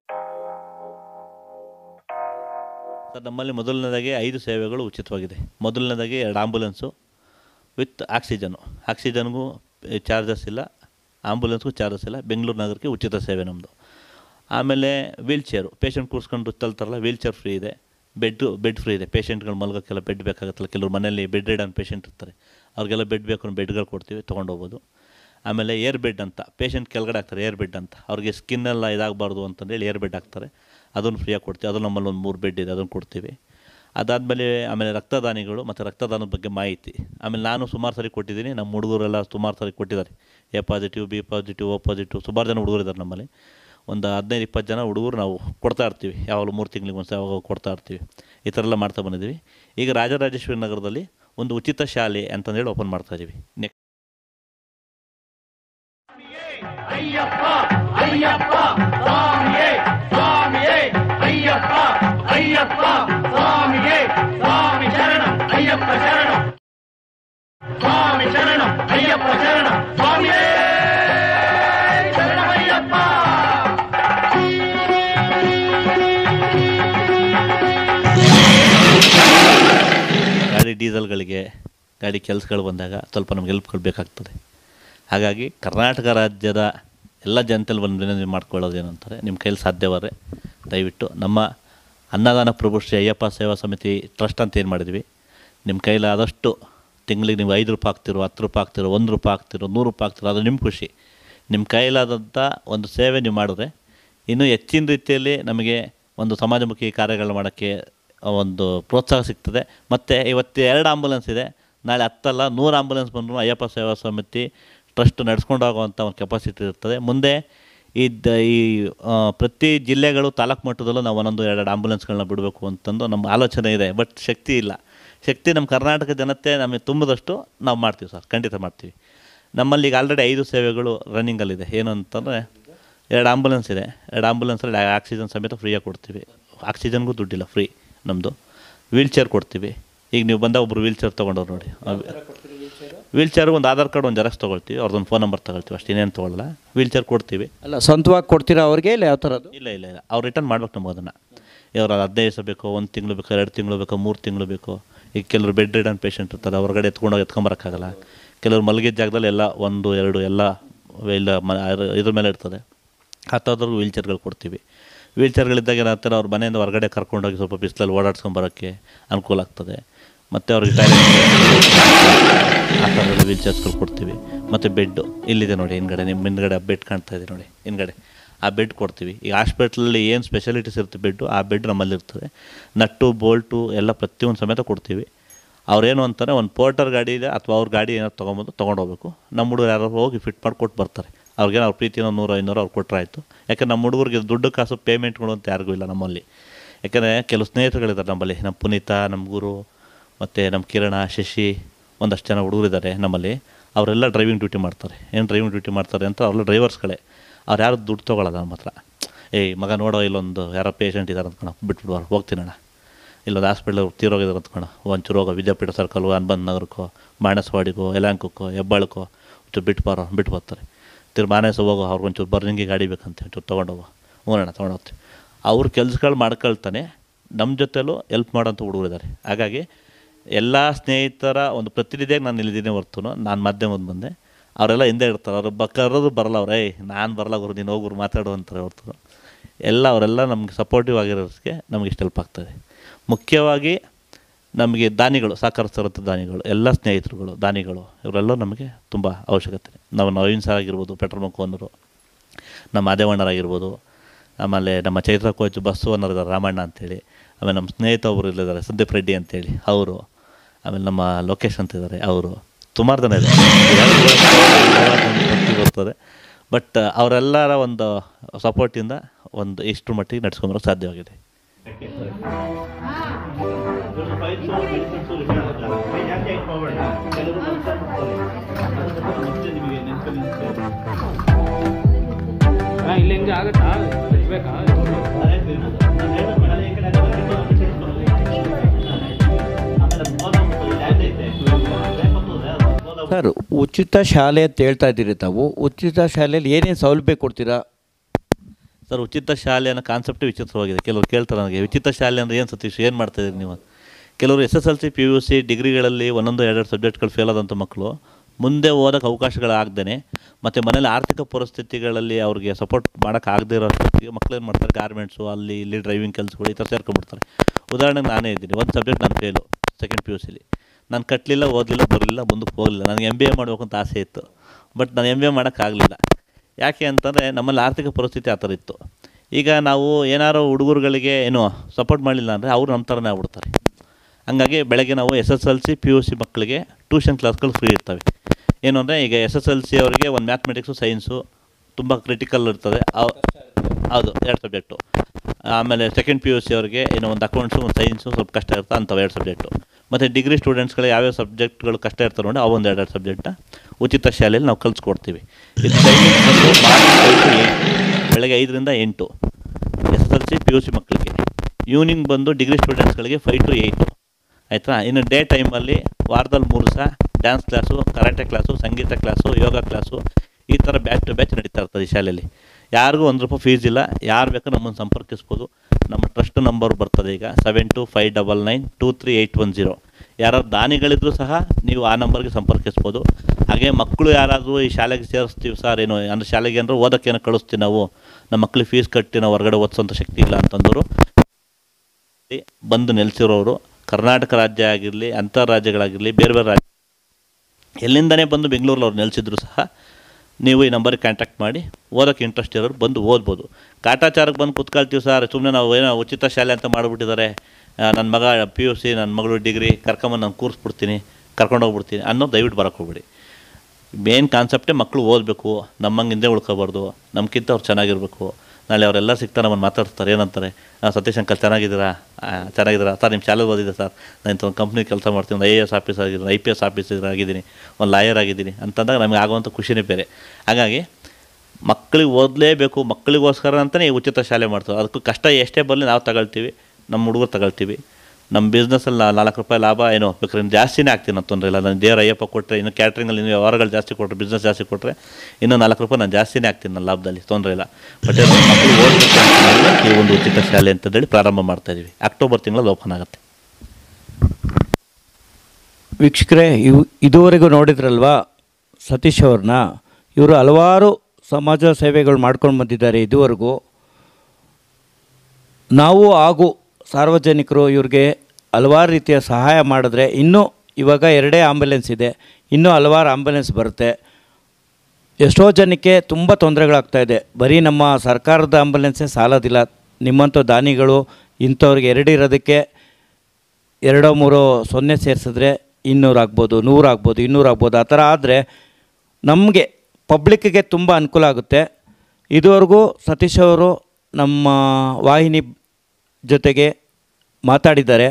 ಸರ್ ನಮ್ಮಲ್ಲಿ ಮೊದಲನೇದಾಗಿ ಐದು ಸೇವೆಗಳು ಉಚಿತವಾಗಿದೆ ಮೊದಲನೇದಾಗಿ ಎರಡು ಆಂಬುಲೆನ್ಸು ವಿತ್ ಆಕ್ಸಿಜನು ಆಕ್ಸಿಜನ್ಗೂ ಚಾರ್ಜಸ್ ಇಲ್ಲ ಆಂಬುಲೆನ್ಸ್ಗೂ ಚಾರ್ಜಸ್ ಇಲ್ಲ ಬೆಂಗಳೂರು ನಗರಕ್ಕೆ ಉಚಿತ ಸೇವೆ ನಮ್ಮದು ಆಮೇಲೆ ವೀಲ್ ಚೇರು ಪೇಷಂಟ್ ಕೂರಿಸ್ಕೊಂಡು ತಲ್ತಾರಲ್ಲ ವೀಲ್ ಚೇರ್ ಫ್ರೀ ಇದೆ ಬೆಡ್ಡು ಬೆಡ್ ಫ್ರೀ ಇದೆ ಪೇಷಂಟ್ಗಳು ಮಲಗೋಕ್ಕೆಲ್ಲ ಬೆಡ್ ಬೇಕಾಗುತ್ತಲ್ಲ ಕೆಲವ್ರು ಮನೇಲಿ ಬೆಡ್ ರಿಡನ್ ಪೇಷಂಟ್ ಇರ್ತಾರೆ ಅವ್ರಿಗೆಲ್ಲ ಬೆಡ್ ಬೇಕು ಅಂದ್ರೆ ಬೆಡ್ಗಳು ಕೊಡ್ತೀವಿ ತೊಗೊಂಡೋಗ್ಬೋದು ಆಮೇಲೆ ಏರ್ ಬೆಡ್ ಅಂತ ಪೇಷಂಟ್ ಕೆಳಗಡೆ ಹಾಕ್ತಾರೆ ಏರ್ ಬೆಡ್ ಅಂತ ಅವ್ರಿಗೆ ಸ್ಕಿನ್ನೆಲ್ಲ ಇದಾಗಬಾರ್ದು ಅಂತಂದೇಳಿ ಏರ್ ಬೆಡ್ ಹಾಕ್ತಾರೆ ಅದನ್ನು ಫ್ರೀಯಾಗಿ ಕೊಡ್ತೀವಿ ಅದು ನಮ್ಮಲ್ಲಿ ಒಂದು ಮೂರು ಬೆಡ್ ಇದೆ ಅದನ್ನು ಕೊಡ್ತೀವಿ ಅದಾದಮೇಲೆ ಆಮೇಲೆ ರಕ್ತದಾನಿಗಳು ಮತ್ತು ರಕ್ತದಾನದ ಬಗ್ಗೆ ಮಾಹಿತಿ ಆಮೇಲೆ ನಾನು ಸುಮಾರು ಸರಿ ಕೊಟ್ಟಿದ್ದೀನಿ ನಮ್ಮ ಹುಡುಗರೆಲ್ಲ ಸುಮಾರು ಸರಿ ಕೊಟ್ಟಿದ್ದಾರೆ A positive B positive O positive ಸುಮಾರು ಜನ ಹುಡುಗರು ಇದ್ದಾರೆ ನಮ್ಮಲ್ಲಿ ಒಂದು ಹದಿನೈದು ಇಪ್ಪತ್ತು ಜನ ಹುಡುಗರು ನಾವು ಕೊಡ್ತಾ ಇರ್ತೀವಿ ಯಾವಾಗಲೂ ಮೂರು ತಿಂಗಳಿಗೆ ಒಂದು ಯಾವಾಗ ಕೊಡ್ತಾ ಇರ್ತೀವಿ ಈ ಥರ ಎಲ್ಲ ಮಾಡ್ತಾ ಬಂದಿದ್ದೀವಿ ಈಗ ರಾಜರಾಜೇಶ್ವರಿ ನಗರದಲ್ಲಿ ಒಂದು ಉಚಿತ ಶಾಲೆ ಅಂತಂದೇಳಿ ಓಪನ್ ಮಾಡ್ತಾ ಇದ್ದೀವಿ ನೆಕ್ಸ್ಟ್ ಅಯ್ಯಪ್ಪ ಅಯ್ಯಪ್ಪ ಸ್ವಾಮಿಯೇ ಸ್ವಾಮಿಯೇ ಅಯ್ಯಪ್ಪ ಅಯ್ಯಪ್ಪ ಸ್ವಾಮಿಯೇ ಸ್ವಾಮಿ ಶರಣಂ ಅಯ್ಯಪ್ಪ ಶರಣಂ ಸ್ವಾಮಿ ಶರಣಂ ಅಯ್ಯಪ್ಪ ಶರಣಂ ಸ್ವಾಮಿಯೇ ಶರಣಮಯ್ಯಪ್ಪ ಗಾಡಿ ಡೀಸೆಲ್ಗಳಿಗೆ ಗಾಡಿ ಕೆಲಸಗಳು ಬಂದಾಗ ಸ್ವಲ್ಪ ನಮ್ಗೆ ಹೆಲ್ಪ್ಗಳು ಬೇಕಾಗ್ತದೆ ಹಾಗಾಗಿ ಕರ್ನಾಟಕ ರಾಜ್ಯದ ಎಲ್ಲ ಜನತೆಯಲ್ಲಿ ಒಂದು ವಿನಂತಿ ಮಾಡ್ಕೊಳ್ಳೋದು ಏನಂತಾರೆ ನಿಮ್ಮ ಕೈಲಿ ಸಾಧ್ಯವಾದರೆ ದಯವಿಟ್ಟು ನಮ್ಮ ಅನ್ನದಾನ ಪ್ರಭು ಶ್ರೀ ಅಯ್ಯಪ್ಪ ಸೇವಾ ಸಮಿತಿ ಟ್ರಸ್ಟ್ ಅಂತ ಏನು ಮಾಡಿದ್ವಿ ನಿಮ್ಮ ಕೈಲಾದಷ್ಟು ತಿಂಗಳಿಗೆ ನೀವು ಐದು ರೂಪಾಯಿ ಹಾಕ್ತಿರೋ ಹತ್ತು ರೂಪಾಯಿ ಹಾಕ್ತಿರೋ ಒಂದು ರೂಪಾಯಿ ಹಾಕ್ತಿರೋ ನೂರು ರೂಪಾಯಿ ಹಾಕ್ತಿರೋ ಅದು ನಿಮ್ಮ ಖುಷಿ ನಿಮ್ಮ ಕೈಲಾದಂಥ ಒಂದು ಸೇವೆ ನೀವು ಮಾಡಿದ್ರೆ ಇನ್ನೂ ಹೆಚ್ಚಿನ ರೀತಿಯಲ್ಲಿ ನಮಗೆ ಒಂದು ಸಮಾಜಮುಖಿ ಕಾರ್ಯಗಳು ಮಾಡೋಕ್ಕೆ ಒಂದು ಪ್ರೋತ್ಸಾಹ ಸಿಗ್ತದೆ ಮತ್ತು ಇವತ್ತು ಎರಡು ಆಂಬುಲೆನ್ಸ್ ಇದೆ ನಾಳೆ ಹತ್ತಲ್ಲ ನೂರು ಆಂಬುಲೆನ್ಸ್ ಬಂದರೂ ಅಯ್ಯಪ್ಪ ಸೇವಾ ಸಮಿತಿ ಟ್ರಸ್ಟ್ ನಡ್ಸ್ಕೊಂಡು ಹೋಗುವಂಥ ಒಂದು ಕೆಪಾಸಿಟಿ ಇರ್ತದೆ ಮುಂದೆ ಇದ್ದ ಈ ಆ, ಪ್ರತಿ ಜಿಲ್ಲೆಗಳು ತಾಲೂಕು ಮಟ್ಟದಲ್ಲೂ ನಾವು ಒಂದೊಂದು ಎರಡು ಆಂಬುಲೆನ್ಸ್ಗಳನ್ನ ಬಿಡಬೇಕು ಅಂತಂದು ನಮ್ಮ ಆಲೋಚನೆ ಇದೆ ಬಟ್ ಶಕ್ತಿ ಇಲ್ಲ ಶಕ್ತಿ ನಮ್ಮ ಕರ್ನಾಟಕ ಜನತೆ ನಮಗೆ ತುಂಬಿದಷ್ಟು ನಾವು ಮಾಡ್ತೀವಿ ಸರ್ ಖಂಡಿತ ಮಾಡ್ತೀವಿ ನಮ್ಮಲ್ಲಿ ಈಗ ಆಲ್ರೆಡಿ ಐದು ಸೇವೆಗಳು ರನ್ನಿಂಗಲ್ಲಿದೆ ಏನು ಅಂತಂದರೆ ಎರಡು ಆಂಬುಲೆನ್ಸ್ ಇದೆ ಎರಡು ಆಂಬುಲೆನ್ಸಲ್ಲಿ ಆಕ್ಸಿಜನ್ ಸಮೇತ ಫ್ರೀಯಾಗಿ ಕೊಡ್ತೀವಿ ಆಕ್ಸಿಜನ್ಗೂ ದುಡ್ಡಿಲ್ಲ ಫ್ರೀ ನಮ್ಮದು ವೀಲ್ ಚೇರ್ ಕೊಡ್ತೀವಿ ಈಗ ನೀವು ಬಂದಾಗ ಒಬ್ಬರು ವೀಲ್ ಚೇರ್ ತೊಗೊಂಡವ್ರು ನೋಡಿ ವೀಲ್ ಚೇರ್ ಒಂದು ಆಧಾರ್ ಕಾರ್ಡ್ ಒಂದು ಜೆರಾಕ್ಸ್ ತೊಗೊಳ್ತೀವಿ ಅವ್ರದ್ದೊಂದು ಫೋನ್ ನಂಬರ್ ತೊಗೊಳ್ತೀವಿ ಅಷ್ಟು ಇನ್ನೇನು ತೊಗೊಳ್ಳಲ್ಲ ವೀಲ್ ಚೇರ್ ಕೊಡ್ತೀವಿ ಅಲ್ಲ ಸ್ವಂತವಾಗಿ ಕೊಡ್ತೀರಾ ಅವ್ರಿಗೆ ಇಲ್ಲ ಯಾವ ಥರದ್ದು ಇಲ್ಲ ಇಲ್ಲ ಇಲ್ಲ ಅವ್ರು ರಿಟರ್ನ್ ಮಾಡ್ಬೇಕು ನಮಗೆ ಅದನ್ನು ಇವ್ರು ಹದಿನೈದು ದಿವಸ ಬೇಕು ಒಂದು ತಿಂಗಳು ಬೇಕು ಎರಡು ತಿಂಗಳು ಬೇಕು ಮೂರು ತಿಂಗಳು ಬೇಕು ಈಗ ಕೆಲವರು ಬೆಡ್ ರಿಡನ್ ಪೇಷಂಟ್ ಇರ್ತಾರೆ ಹೊರಗಡೆ ಎತ್ಕೊಂಡೋಗಿ ಎತ್ಕೊಂಬರೋಕ್ಕಾಗಲ್ಲ ಕೆಲವರು ಮಲಗಿದ ಜಾಗದಲ್ಲಿ ಎಲ್ಲ ಒಂದು ಎರಡು ಎಲ್ಲ ಇಲ್ಲ ಮ ಅದ್ರ- ಇದ್ರ ಮೇಲೆ ಇರ್ತದೆ ಹತ್ತೋದ್ರಿಗೆ ವೀಲ್ ಚೇರ್ಗಳು ಕೊಡ್ತೀವಿ ವೀಲ್ ಚೇರ್ಗಳಿದ್ದಾಗ ಏನಾಗ್ತಾರೆ ಅವ್ರ ಮನೆಯಿಂದ ಹೊರಗಡೆ ಕರ್ಕೊಂಡೋಗಿ ಸ್ವಲ್ಪ ಬಿಸಿಲಲ್ಲಿ ಓಡಾಡ್ಸ್ಕೊಂಬರೋಕ್ಕೆ ಅನುಕೂಲ ಆಗ್ತದೆ ಮತ್ತು ಅವ್ರಿಗೆ ಟಾಯ್ಲೆಟ್ ಆ ಥರದ ವೀಲ್ ಚೇರ್ಸ್ಗಳು ಕೊಡ್ತೀವಿ ಮತ್ತು ಬೆಡ್ಡು ಇಲ್ಲಿದೆ ನೋಡಿ ಹಿಂದ್ಗಡೆ ನಿಮ್ಮ ಹಿಂದ್ಗಡೆ ಬೆಡ್ ಕಾಣ್ತಾ ಇದೆ ನೋಡಿ ಹಿಂದ್ಗಡೆ ಆ ಬೆಡ್ ಕೊಡ್ತೀವಿ ಈಗ ಹಾಸ್ಪಿಟ್ಲಲ್ಲಿ ಏನು ಸ್ಪೆಷಾಲಿಟೀಸ್ ಇರುತ್ತೆ ಬೆಡ್ಡು ಆ ಬೆಡ್ ನಮ್ಮಲ್ಲಿ ಇರ್ತದೆ ನಟ್ಟು ಬೋಲ್ಟು ಎಲ್ಲ ಪ್ರತಿಯೊಂದು ಸಮೇತ ಕೊಡ್ತೀವಿ ಅವ್ರೇನು ಅಂತಾರೆ ಒಂದು ಪೋರ್ಟರ್ ಗಾಡಿ ಇದೆ ಅಥವಾ ಅವ್ರ ಗಾಡಿ ಏನಾದ್ರು ತೊಗೊಂಬಂದು ತೊಗೊಂಡು ಹೋಗ್ಬೇಕು ನಮ್ಮ ಹುಡುಗರು ಯಾರು ಹೋಗಿ ಫಿಟ್ ಮಾಡಿ ಕೊಟ್ಟು ಬರ್ತಾರೆ ಅವ್ರಿಗೇನು ಅವ್ರ ಪ್ರೀತಿನ ನೂರು ಐನೂರು ಅವ್ರು ಕೊಟ್ಟರೆ ಆಯಿತು ಯಾಕೆ ನಮ್ಮ ಹುಡುಗರಿಗೆ ದುಡ್ಡು ಕಾಸು ಪೇಮೆಂಟ್ಗಳು ಅಂತ ಯಾರಿಗೂ ಇಲ್ಲ ನಮ್ಮಲ್ಲಿ ಯಾಕಂದರೆ ಕೆಲವು ಸ್ನೇಹಿತರುಗಳಿದ್ದಾರೆ ನಮ್ಮಲ್ಲಿ ನಮ್ಮ ಪುನೀತ ನಮ್ಮ ಗುರು ಮತ್ತು ನಮ್ಮ ಕಿರಣ ಶಶಿ ಒಂದಷ್ಟು ಜನ ಹುಡುಗರಿದ್ದಾರೆ ನಮ್ಮಲ್ಲಿ ಅವರೆಲ್ಲ ಡ್ರೈವಿಂಗ್ ಡ್ಯೂಟಿ ಮಾಡ್ತಾರೆ ಏನು ಡ್ರೈವಿಂಗ್ ಡ್ಯೂಟಿ ಮಾಡ್ತಾರೆ ಅಂತ ಅವರೆಲ್ಲ ಡ್ರೈವರ್ಸ್ಗಳೇ ಅವ್ರು ಯಾರು ದುಡ್ಡು ತೊಗೊಳಲ್ಲ ನಮ್ಮ ಹತ್ರ ಏಯ್ ಮಗ ನೋಡೋ ಇಲ್ಲೊಂದು ಯಾರೋ ಪೇಷಂಟ್ ಇದ್ದಾರೆ ಅಂದ್ಕೊಂಡು ಬಿಟ್ಬಿಡುವಾರ ಹೋಗ್ತೀನಣ್ಣ ಇಲ್ಲೊಂದು ಹಾಸ್ಪಿಟ್ಲ್ ತೀರೋಗಿದ್ದಾರೆ ಅಂದ್ಕೊಂಡು ಒಂಚೂರು ಹೋಗೋ ವಿದ್ಯಾಪೀಠ ಸರ್ಕಲ್ಗೋ ಅನ್ಬಂದ್ ನಗರಕ್ಕೋ ಬಾಣಸವಾಡಿಗೋ ಯಲಾಂಕಕ್ಕೋ ಹೆಬ್ಬಾಳಕ್ಕೋ ಒಂಚೂರು ಬಿಟ್ಟು ಬಾರೋ ಬಿಟ್ಟು ಬರ್ತಾರೆ ತಿರು ಮಾನೇಸ ಹೋಗೋ ಅವ್ರಿಗೆ ಒಂಚೂರು ಬರ್ನಿಂಗೆ ಗಾಡಿ ಬೇಕಂತೆ ಒಂಚೂರು ತೊಗೊಂಡೋಗೋ ಹ್ಞೂ ಅಣ್ಣ ತೊಗೊಂಡೋಗ್ತೀವಿ ಅವ್ರ ಕೆಲ್ಸಗಳು ಮಾಡ್ಕೊಳ್ತಾನೆ ನಮ್ಮ ಜೊತೆಲೂ ಎಲ್ಪ್ ಮಾಡೋಂಥ ಹುಡುಗರಿದ್ದಾರೆ ಹಾಗಾಗಿ ಎಲ್ಲ ಸ್ನೇಹಿತರ ಒಂದು ಪ್ರತಿನಿಧಿಯಾಗಿ ನಾನು ಇಲ್ಲಿದ್ದೀನಿ ಹೊರ್ತು ನಾನು ಮಾಧ್ಯಮದ ಬಂದೆ ಅವರೆಲ್ಲ ಹಿಂದೆ ಇರ್ತಾರೆ ಅವ್ರು ಬ ಕರೆದು ಬರಲ್ಲ ಅವ್ರು ಏಯ್ ನಾನು ಬರಲ್ಲ ಗುರು ನೀನು ಹೋಗುರು ಮಾತಾಡು ಅಂತಾರೆ ಹೊರ್ತು ಎಲ್ಲ ಅವರೆಲ್ಲ ನಮಗೆ ಸಪೋರ್ಟಿವ್ ಆಗಿರೋದಕ್ಕೆ ನಮಗೆ ಇಷ್ಟು ಹೆಲ್ಪ್ ಆಗ್ತದೆ ಮುಖ್ಯವಾಗಿ ನಮಗೆ ದಾನಿಗಳು ಸಹಕರಿಸ್ತಿರೋಂಥ ದಾನಿಗಳು ಎಲ್ಲ ಸ್ನೇಹಿತರುಗಳು ದಾನಿಗಳು ಇವರೆಲ್ಲ ನಮಗೆ ತುಂಬ ಅವಶ್ಯಕತೆ ನಾವು ನವೀನ್ ಸರ್ ಆಗಿರ್ಬೋದು ಪೆಟ್ರೋಲ್ ಬಂಕ್ ಓನರು ನಮ್ಮ ಮಾದೇವಣ್ಣರಾಗಿರ್ಬೋದು ಆಮೇಲೆ ನಮ್ಮ ಚೈತ್ರ ಕೋಚ್ ಬಸ್ಸು ಅನ್ನೋರು ಇದ್ದಾರೆ ರಾಮಣ್ಣ ಅಂತೇಳಿ ಆಮೇಲೆ ನಮ್ಮ ಸ್ನೇಹಿತ ಒಬ್ಬರು ಇಲ್ಲಿದ್ದಾರೆ ಸಂದೀಪ್ ರೆಡ್ಡಿ ಅಂತೇಳಿ ಅವರು ಆಮೇಲೆ ನಮ್ಮ ಲೋಕೇಶ್ ಅಂತ ಇದ್ದಾರೆ ಅವರು ಸುಮಾರು ಜನ ಇದೆ ಬರ್ತದೆ ಬಟ್ ಅವರೆಲ್ಲರ ಒಂದು ಸಪೋರ್ಟಿಂದ ಒಂದು ಇಷ್ಟು ಮಟ್ಟಿಗೆ ನಡ್ಸ್ಕೊಂಬರೋಕೆ ಸಾಧ್ಯವಾಗಿದೆ ಹಾ ಇಲ್ಲಿ ಹಿಂಗೆ ಆಗತ್ತಾ ಹಚ್ಬೇಕಾ ಸರ್ ಉಚಿತ ಶಾಲೆ ಅಂತ ಹೇಳ್ತಾ ಇದ್ದೀರಿ ತಾವು ಉಚಿತ ಶಾಲೆಯಲ್ಲಿ ಏನೇನು ಸೌಲಭ್ಯ ಕೊಡ್ತೀರಾ ಸರ್ ಉಚಿತ ಶಾಲೆ ಅನ್ನೋ ಕಾನ್ಸೆಪ್ಟ್ ವಿಚಿತ್ರವಾಗಿದೆ ಕೆಲವರು ಕೇಳ್ತಾರೆ ನನಗೆ ಉಚಿತ ಶಾಲೆ ಅಂದರೆ ಏನು ಸತೀಶ್ ಏನು ಮಾಡ್ತಾಯಿದ್ದೀರಿ ನೀವು ಕೆಲವರು S S L C P U C ಡಿಗ್ರಿಗಳಲ್ಲಿ ಒಂದೊಂದು ಎರಡೆರಡು ಸಬ್ಜೆಕ್ಟ್ಗಳು ಫೇಲ್ ಆದಂಥ ಮಕ್ಕಳು ಮುಂದೆ ಓದೋಕ್ಕೆ ಅವಕಾಶಗಳಾಗ್ದೇ ಮತ್ತು ಮನೇಲಿ ಆರ್ಥಿಕ ಪರಿಸ್ಥಿತಿಗಳಲ್ಲಿ ಅವ್ರಿಗೆ ಸಪೋರ್ಟ್ ಮಾಡೋಕ್ಕಾಗದೇ ಇರೋ ಸ್ಥಿತಿಗೆ ಮಕ್ಳು ಏನು ಮಾಡ್ತಾರೆ ಗಾರ್ಮೆಂಟ್ಸು ಅಲ್ಲಿ ಇಲ್ಲಿ ಡ್ರೈವಿಂಗ್ ಕೆಲಸಗಳು ಈ ಥರ ಸೇರ್ಕೊಂಡ್ಬಿಡ್ತಾರೆ ಉದಾಹರಣೆಗೆ ನಾನೇ ಇದ್ದೀನಿ ಒಂದು ಸಬ್ಜೆಕ್ಟ್ ನಾನು ಫೇಲು ಸೆಕೆಂಡ್ ಪಿ ಯು ಸಿಲಿ ನಾನು ಕಟ್ಟಲಿಲ್ಲ ಓದಲಿಲ್ಲ ಬರಲಿಲ್ಲ ಮುಂದಕ್ಕೆ ಹೋಗಲಿಲ್ಲ ನನಗೆ ಎಮ್ ಬಿ ಎ ಮಾಡಬೇಕು ಅಂತ ಆಸೆ ಇತ್ತು ಬಟ್ ನಾನು ಎಮ್ ಬಿ ಎ ಮಾಡೋಕ್ಕಾಗಲಿಲ್ಲ ಯಾಕೆ ಅಂತಂದರೆ ನಮ್ಮಲ್ಲಿ ಆರ್ಥಿಕ ಪರಿಸ್ಥಿತಿ ಆ ಥರ ಇತ್ತು ಈಗ ನಾವು ಏನಾರು ಹುಡುಗರುಗಳಿಗೆ ಏನು ಸಪೋರ್ಟ್ ಮಾಡಲಿಲ್ಲ ಅಂದರೆ ಅವರು ನಮ್ಮ ಥರನೇ ಆಗ್ಬಿಡ್ತಾರೆ ಹಂಗಾಗಿ ಬೆಳಗ್ಗೆ ನಾವು S S L C P U C ಮಕ್ಕಳಿಗೆ ಟ್ಯೂಷನ್ ಕ್ಲಾಸ್ಗಳು ಫ್ರೀ ಇರ್ತವೆ ಏನು ಅಂದರೆ ಈಗ ಎಸ್ ಎಸ್ ಎಲ್ ಸಿ ಅವರಿಗೆ ಒಂದು ಮ್ಯಾಥಮೆಟಿಕ್ಸು ಸೈನ್ಸು ತುಂಬ ಕ್ರಿಟಿಕಲ್ ಇರ್ತದೆ ಅವ್- ಹೌದು ಎರಡು ಸಬ್ಜೆಕ್ಟು ಆಮೇಲೆ ಸೆಕೆಂಡ್ ಪಿ ಯು ಸಿ ಅವರಿಗೆ ಏನೋ ಒಂದು ಅಕೌಂಟ್ಸು ಒಂದು ಸೈನ್ಸು ಸ್ವಲ್ಪ ಕಷ್ಟ ಇರುತ್ತೆ ಅಂಥವು ಎರಡು ಸಬ್ಜೆಕ್ಟು ಮತ್ತು ಡಿಗ್ರಿ ಸ್ಟೂಡೆಂಟ್ಸ್ಗಳು ಯಾವ್ಯಾವ ಸಬ್ಜೆಕ್ಟ್ಗಳು ಕಷ್ಟ ಇರ್ತಾರೆ ನೋಡಿ ಅವೊಂದು ಎರಡು ಎರಡು ಸಬ್ಜೆಕ್ಟ್ನ ಉಚಿತ ಶಾಲೆಯಲ್ಲಿ ನಾವು ಕಲಿಸ್ಕೊಡ್ತೀವಿ ಇದು ಟೈಮಿಂಗ್ ಬಂದು ಮಾರ್ನಿಂಗ್ ಫೈವ್ ಟು ಏಯ್ಟ್ ಬೆಳಗ್ಗೆ ಐದರಿಂದ ಎಂಟು S S L C P U C ಮಕ್ಕಳಿಗೆ ಈವ್ನಿಂಗ್ ಬಂದು ಡಿಗ್ರಿ ಸ್ಟೂಡೆಂಟ್ಸ್ಗಳಿಗೆ ಫೈವ್ ಟು ಏಯ್ಟು ಆಯಿತಾ ಇನ್ನು ಡೇ ಟೈಮಲ್ಲಿ ವಾರದಲ್ಲಿ ಮೂರು ಸಹ ಡ್ಯಾನ್ಸ್ ಕ್ಲಾಸು ಕರಾಟೆ ಕ್ಲಾಸು ಸಂಗೀತ ಕ್ಲಾಸು ಯೋಗ ಕ್ಲಾಸು ಈ ಥರ ಬ್ಯಾಚ್ ಟು ಬ್ಯಾಚ್ ನಡೀತಾ ಇರ್ತದೆ ಈ ಶಾಲೆಯಲ್ಲಿ ಯಾರಿಗೂ ಒಂದು ರೂಪಾಯಿ ಫೀಸ್ ಇಲ್ಲ ಯಾರು ಬೇಕಾದ್ರೂ ನಮ್ಮನ್ನು ಸಂಪರ್ಕಿಸ್ಬೋದು ನಮ್ಮ ಟ್ರಸ್ಟ್ ನಂಬರ್ ಬರ್ತದೆ ಈಗ seven two five double nine two three eight one zero ಯಾರು ದಾನಿಗಳಿದ್ರೂ ಸಹ ನೀವು ಆ ನಂಬರ್ಗೆ ಸಂಪರ್ಕಿಸ್ಬೋದು ಹಾಗೆ ಮಕ್ಕಳು ಯಾರಾದರೂ ಈ ಶಾಲೆಗೆ ಸೇರಿಸ್ತೀವಿ ಸರ್ ಏನು ಅಂದರೆ ಶಾಲೆಗೆ ಏನಾದ್ರು ಓದೋಕ್ಕೇನೋ ಕಳಿಸ್ತೀವಿ ನಾವು ನಮ್ಮ ಮಕ್ಳಿಗೆ ಫೀಸ್ ಕಟ್ಟಿ ನಾವು ಹೊರಗಡೆ ಓದಿಸೋಂಥ ಶಕ್ತಿ ಇಲ್ಲ ಅಂತಂದವರು ಬಂದು ನೆಲೆಸಿರೋರು ಕರ್ನಾಟಕ ರಾಜ್ಯ ಆಗಿರಲಿ ಅಂತರ ರಾಜ್ಯಗಳಾಗಿರಲಿ ಬೇರೆ ಬೇರೆ ರಾಜ್ಯ ಎಲ್ಲಿಂದನೇ ಬಂದು ಬೆಂಗಳೂರಲ್ಲಿ ಅವ್ರು ನೆಲೆಸಿದ್ರು ಸಹ ನೀವು ಈ ನಂಬರಿಗೆ ಕಾಂಟ್ಯಾಕ್ಟ್ ಮಾಡಿ ಓದೋಕ್ಕೆ ಇಂಟ್ರೆಸ್ಟ್ ಇರೋರು ಬಂದು ಓದ್ಬೋದು ಕಾಟಾಚಾರಕ್ಕೆ ಬಂದು ಕೂತ್ಕೊಳ್ತೀವಿ ಸರ್ ಸುಮ್ಮನೆ ನಾವು ಏನೋ ಉಚಿತ ಶಾಲೆ ಅಂತ ಮಾಡಿಬಿಟ್ಟಿದ್ದಾರೆ ನನ್ನ ಮಗ ಪಿ ಯು ಸಿ ನನ್ನ ಮಗಳು ಡಿಗ್ರಿ ಕರ್ಕೊಂಬಂದು ನಾನು ಕೂರಿಸ್ಬಿಡ್ತೀನಿ ಕರ್ಕೊಂಡೋಗ್ಬಿಡ್ತೀನಿ ಅನ್ನೋ ದಯವಿಟ್ಟು ಬರೋಕ್ಕೆ ಹೋಗ್ಬಿಡಿ ಮೇನ್ ಕಾನ್ಸೆಪ್ಟೇ ಮಕ್ಕಳು ಓದಬೇಕು ನಮ್ಮಂಗೆ ಹಿಂದೆ ಉಳ್ಕೋಬಾರ್ದು ನಮ್ಗಿಂತ ಅವ್ರು ಚೆನ್ನಾಗಿರಬೇಕು ನಾಳೆ ಅವರೆಲ್ಲ ಸಿಗ್ತಾರೆ ನಮ್ಮನ್ನು ಮಾತಾಡ್ತಾರೆ ಏನಂತಾರೆ "ಆ, ಸತೀಶ್ ಅಂಕಲ್ ಚೆನ್ನಾಗಿದ್ದೀರಾ ಆ, ಚೆನ್ನಾಗಿದ್ದೀರಾ ಸರ್ ನಿಮ್ಮ ಶಾಲೆ ಓದಿದೆ ಸರ್ ನಾನು ಇಂಥ ಒಂದು ಕಂಪ್ನಿ ಕೆಲಸ ಮಾಡ್ತೀನಿ ಒಂದು ಐ ಎ ಎಸ್ ಆಫೀಸರ್ ಆಗಿದ್ದೀನಿ ಐ ಪಿ ಎಸ್ ಆಫೀಸರ್ ಆಗಿದ್ದೀನಿ ಒಂದು ಲಾಯರ್ ಆಗಿದ್ದೀನಿ ಅಂತಂದಾಗ ನಮಗೆ ಆಗುವಂಥ ಖುಷಿನೇ ಬೇರೆ ಹಾಗಾಗಿ ಮಕ್ಕಳಿಗೆ ಓದಲೇಬೇಕು ಮಕ್ಕಳಿಗೋಸ್ಕರ ಅಂತಲೇ ಈ ಉಚಿತ ಶಾಲೆ ಮಾಡ್ತೀವಿ ಅದಕ್ಕೂ ಕಷ್ಟ ಎಷ್ಟೇ ಬರಲಿ ನಾವು ತಗೊಳ್ತೀವಿ ನಮ್ಮ ಹುಡುಗರು ತಗೊಳ್ತೀವಿ ನಮ್ಮ ಬಿಸ್ನೆಸ್ಸಲ್ಲಿ ನಾ- ನಾಲ್ಕು ರೂಪಾಯಿ ಲಾಭ ಏನೋ ಬೇಕಾದ್ರೆ ಇನ್ನು ಜಾಸ್ತಿನೇ ಆಗ್ತೀನಿ ಅಂತ ತೊಂದರೆ ಇಲ್ಲ ನಾನು ದೇವ್ರ ಅಯ್ಯಪ್ಪ ಕೊಟ್ಟರೆ ಇನ್ನು ಕ್ಯಾಟ್ರಿಂಗಲ್ಲಿ ಇನ್ನು ವ್ಯವಹಾರಗಳು ಜಾಸ್ತಿ ಕೊಟ್ಟರೆ ಬಿಸ್ನೆಸ್ ಜಾಸ್ತಿ ಕೊಟ್ಟರೆ ಇನ್ನೂ ನಾಲ್ಕು ರೂಪಾಯಿ ನಾನು ಜಾಸ್ತಿನೇ ಆಗ್ತೀನಿ ನನ್ನ ಲಾಭದಲ್ಲಿ ತೊಂದರೆ ಇಲ್ಲ ಬಟ್ ಏನು ಮಕ್ಕಳು ಓದಬೇಕು ಅಂತ ಈ ಒಂದು ಉಚಿತ ಶಾಲೆ ಅಂತೇಳಿ ಪ್ರಾರಂಭ ಮಾಡ್ತಾ ಇದೀವಿ ಅಕ್ಟೋಬರ್ ತಿಂಗಳಲ್ಲಿ ಓಪನ್ ಆಗುತ್ತೆ ವೀಕ್ಷಕರೇ ಇವು ಇದುವರೆಗೂ ನೋಡಿದ್ರಲ್ವಾ ಸತೀಶ್ ಅವ್ರನ್ನ ಇವರು ಹಲವಾರು ಸಮಾಜ ಸೇವೆಗಳು ಮಾಡ್ಕೊಂಡು ಬಂದಿದ್ದಾರೆ ಇದುವರೆಗೂ ನಾವು ಹಾಗೂ ಸಾರ್ವಜನಿಕರು ಇವ್ರಿಗೆ ಹಲವಾರು ರೀತಿಯ ಸಹಾಯ ಮಾಡಿದ್ರೆ ಇನ್ನೂ ಇವಾಗ ಎರಡೇ ಆಂಬ್ಯುಲೆನ್ಸ್ ಇದೆ ಇನ್ನೂ ಹಲವಾರು ಆಂಬ್ಯುಲೆನ್ಸ್ ಬರುತ್ತೆ ಎಷ್ಟೋ ಜನಕ್ಕೆ ತುಂಬ ತೊಂದರೆಗಳಾಗ್ತಾ ಇದೆ ಬರೀ ನಮ್ಮ ಸರ್ಕಾರದ ಆಂಬ್ಯುಲೆನ್ಸೇ ಸಾಲೋದಿಲ್ಲ ನಿಮ್ಮಂಥ ದಾನಿಗಳು ಇಂಥವ್ರಿಗೆ ಎರಡು ಇರೋದಕ್ಕೆ ಎರಡೋ ಮೂರೋ ಸೊನ್ನೆ ಸೇರಿಸಿದ್ರೆ ಇನ್ನೂರು ಆಗ್ಬೋದು ನೂರು ಆಗ್ಬೋದು ಇನ್ನೂರು ಆಗ್ಬೋದು ಆ ಥರ ಆದರೆ ನಮಗೆ ಪಬ್ಲಿಕ್ಕಿಗೆ ತುಂಬ ಅನುಕೂಲ ಆಗುತ್ತೆ ಇದುವರೆಗೂ ಸತೀಶ್ ಅವರು ನಮ್ಮ ವಾಹಿನಿ ಜೊತೆಗೆ ಮಾತಾಡಿದ್ದಾರೆ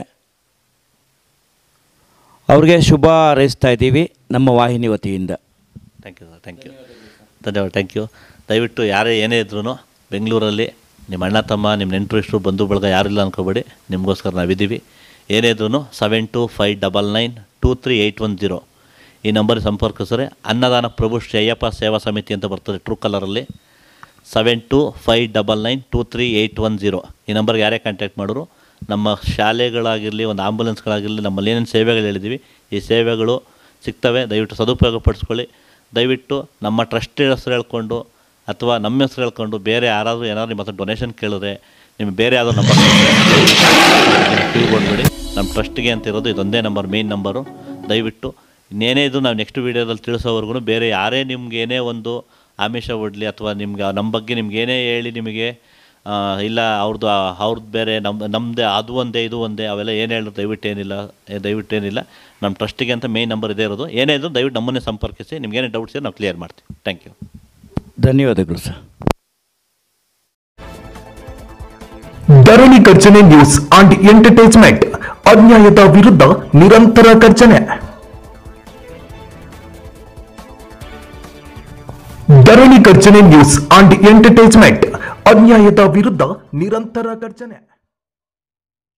ಅವ್ರಿಗೆ ಶುಭ ಹಾರೈಸ್ತಾ ಇದ್ದೀವಿ ನಮ್ಮ ವಾಹಿನಿ ವತಿಯಿಂದ thank you sir thank you ಧನ್ಯವಾದ ಥ್ಯಾಂಕ್ ಯು ದಯವಿಟ್ಟು ಯಾರೇ ಏನೇ ಇದ್ರೂ ಬೆಂಗಳೂರಲ್ಲಿ ನಿಮ್ಮ ಅಣ್ಣ ತಮ್ಮ ನಿಮ್ಮ ನೆಂಟರು ಇಷ್ಟರು ಬಂಧು ಬಳಗ ಯಾರಿಲ್ಲ ಅನ್ಕೋಬೇಡಿ ನಿಮಗೋಸ್ಕರ ನಾವಿದ್ದೀವಿ ಏನೇ ಇದ್ರೂ seven two five double nine two three eight one zero ಈ ನಂಬರ್ಗೆ ಸಂಪರ್ಕಿಸಿದ್ರೆ ಅನ್ನದಾನ ಪ್ರಭು ಶ್ರೀ ಅಯ್ಯಪ್ಪ ಸೇವಾ ಸಮಿತಿ ಅಂತ ಬರ್ತದೆ ಟ್ರೂ ಕಲರಲ್ಲಿ seven two five double nine two three eight one zero ಈ ನಂಬರ್ಗೆ ಯಾರೇ ಕಾಂಟ್ಯಾಕ್ಟ್ ಮಾಡಿದ್ರು ನಮ್ಮ ಶಾಲೆಗಳಾಗಿರಲಿ ಒಂದು ಆಂಬುಲೆನ್ಸ್ಗಳಾಗಿರಲಿ ನಮ್ಮಲ್ಲಿ ಏನೇನು ಸೇವೆಗಳು ಹೇಳಿದ್ದೀವಿ ಈ ಸೇವೆಗಳು ಸಿಗ್ತವೆ ದಯವಿಟ್ಟು ಸದುಪಯೋಗ ಪಡಿಸ್ಕೊಳ್ಳಿ ದಯವಿಟ್ಟು ನಮ್ಮ ಟ್ರಸ್ಟ್ ಹೆಸರು ಹೇಳ್ಕೊಂಡು ಅಥವಾ ನಮ್ಮ ಹೆಸರು ಹೇಳ್ಕೊಂಡು ಬೇರೆ ಯಾರಾದರೂ ಏನಾದರೂ ನಿಮ್ಮ ಹತ್ರ ಡೊನೇಷನ್ ಕೇಳಿದ್ರೆ ನಿಮ್ಗೆ ಬೇರೆ ಯಾವುದೋ ನಂಬರ್ ಕ್ಯೂ ಕೊಡಬೇಡಿ ನಮ್ಮ ಟ್ರಸ್ಟ್ಗೆ ಅಂತ ಇರೋದು ಇದೊಂದೇ ನಂಬರ್ ಮೇಯ್ನ್ ನಂಬರು ದಯವಿಟ್ಟು ಇನ್ನೇನೇ ಇದು ನಾವು ನೆಕ್ಸ್ಟ್ ವೀಡಿಯೋದಲ್ಲಿ ತಿಳಿಸೋವರೆಗೂ ಬೇರೆ ಯಾರೇ ನಿಮ್ಗೆ ಏನೇ ಒಂದು ಆಮಿಷ ಒಡ್ಲಿ ಅಥವಾ ನಿಮ್ಗೆ ನಮ್ಮ ಬಗ್ಗೆ ನಿಮ್ಗೆ ಏನೇ ಹೇಳಿ ನಿಮಗೆ ಆ, ಇಲ್ಲ ಅವ್ರದ್ದು ಅವ್ರದ್ದು ಬೇರೆ ನಮ್ಮ ನಮ್ಮದೇ ಅದು ಒಂದೇ ಇದು ಒಂದೇ ಅವೆಲ್ಲ ಏನು ಹೇಳಿದ್ರು ದಯವಿಟ್ಟು ಏನಿಲ್ಲ ಏ, ದಯವಿಟ್ಟು ಏನಿಲ್ಲ ನಮ್ಮ ಟ್ರಸ್ಟಿಗೆ ಅಂತ ಮೇನ್ ನಂಬರ್ ಇದೇ ಇರೋದು ಏನೇ ಇದ್ರು ದಯವಿಟ್ಟು ನಮ್ಮನ್ನೇ ಸಂಪರ್ಕಿಸಿ ನಿಮ್ಗೇನೇ ಡೌಟ್ಸ್ ಇದೆ ನಾವು ಕ್ಲಿಯರ್ ಮಾಡ್ತೀವಿ ಥ್ಯಾಂಕ್ ಯು ಧನ್ಯವಾದಗಳು sir Dharani Garjane news and entertainment ಅನ್ಯಾಯದ ವಿರುದ್ಧ ನಿರಂತರ ಗರ್ಜನೆ Dharani Garjane news and entertainment ಅನ್ಯಾಯದ ವಿರುದ್ಧ ನಿರಂತರ ಗರ್ಜನೆ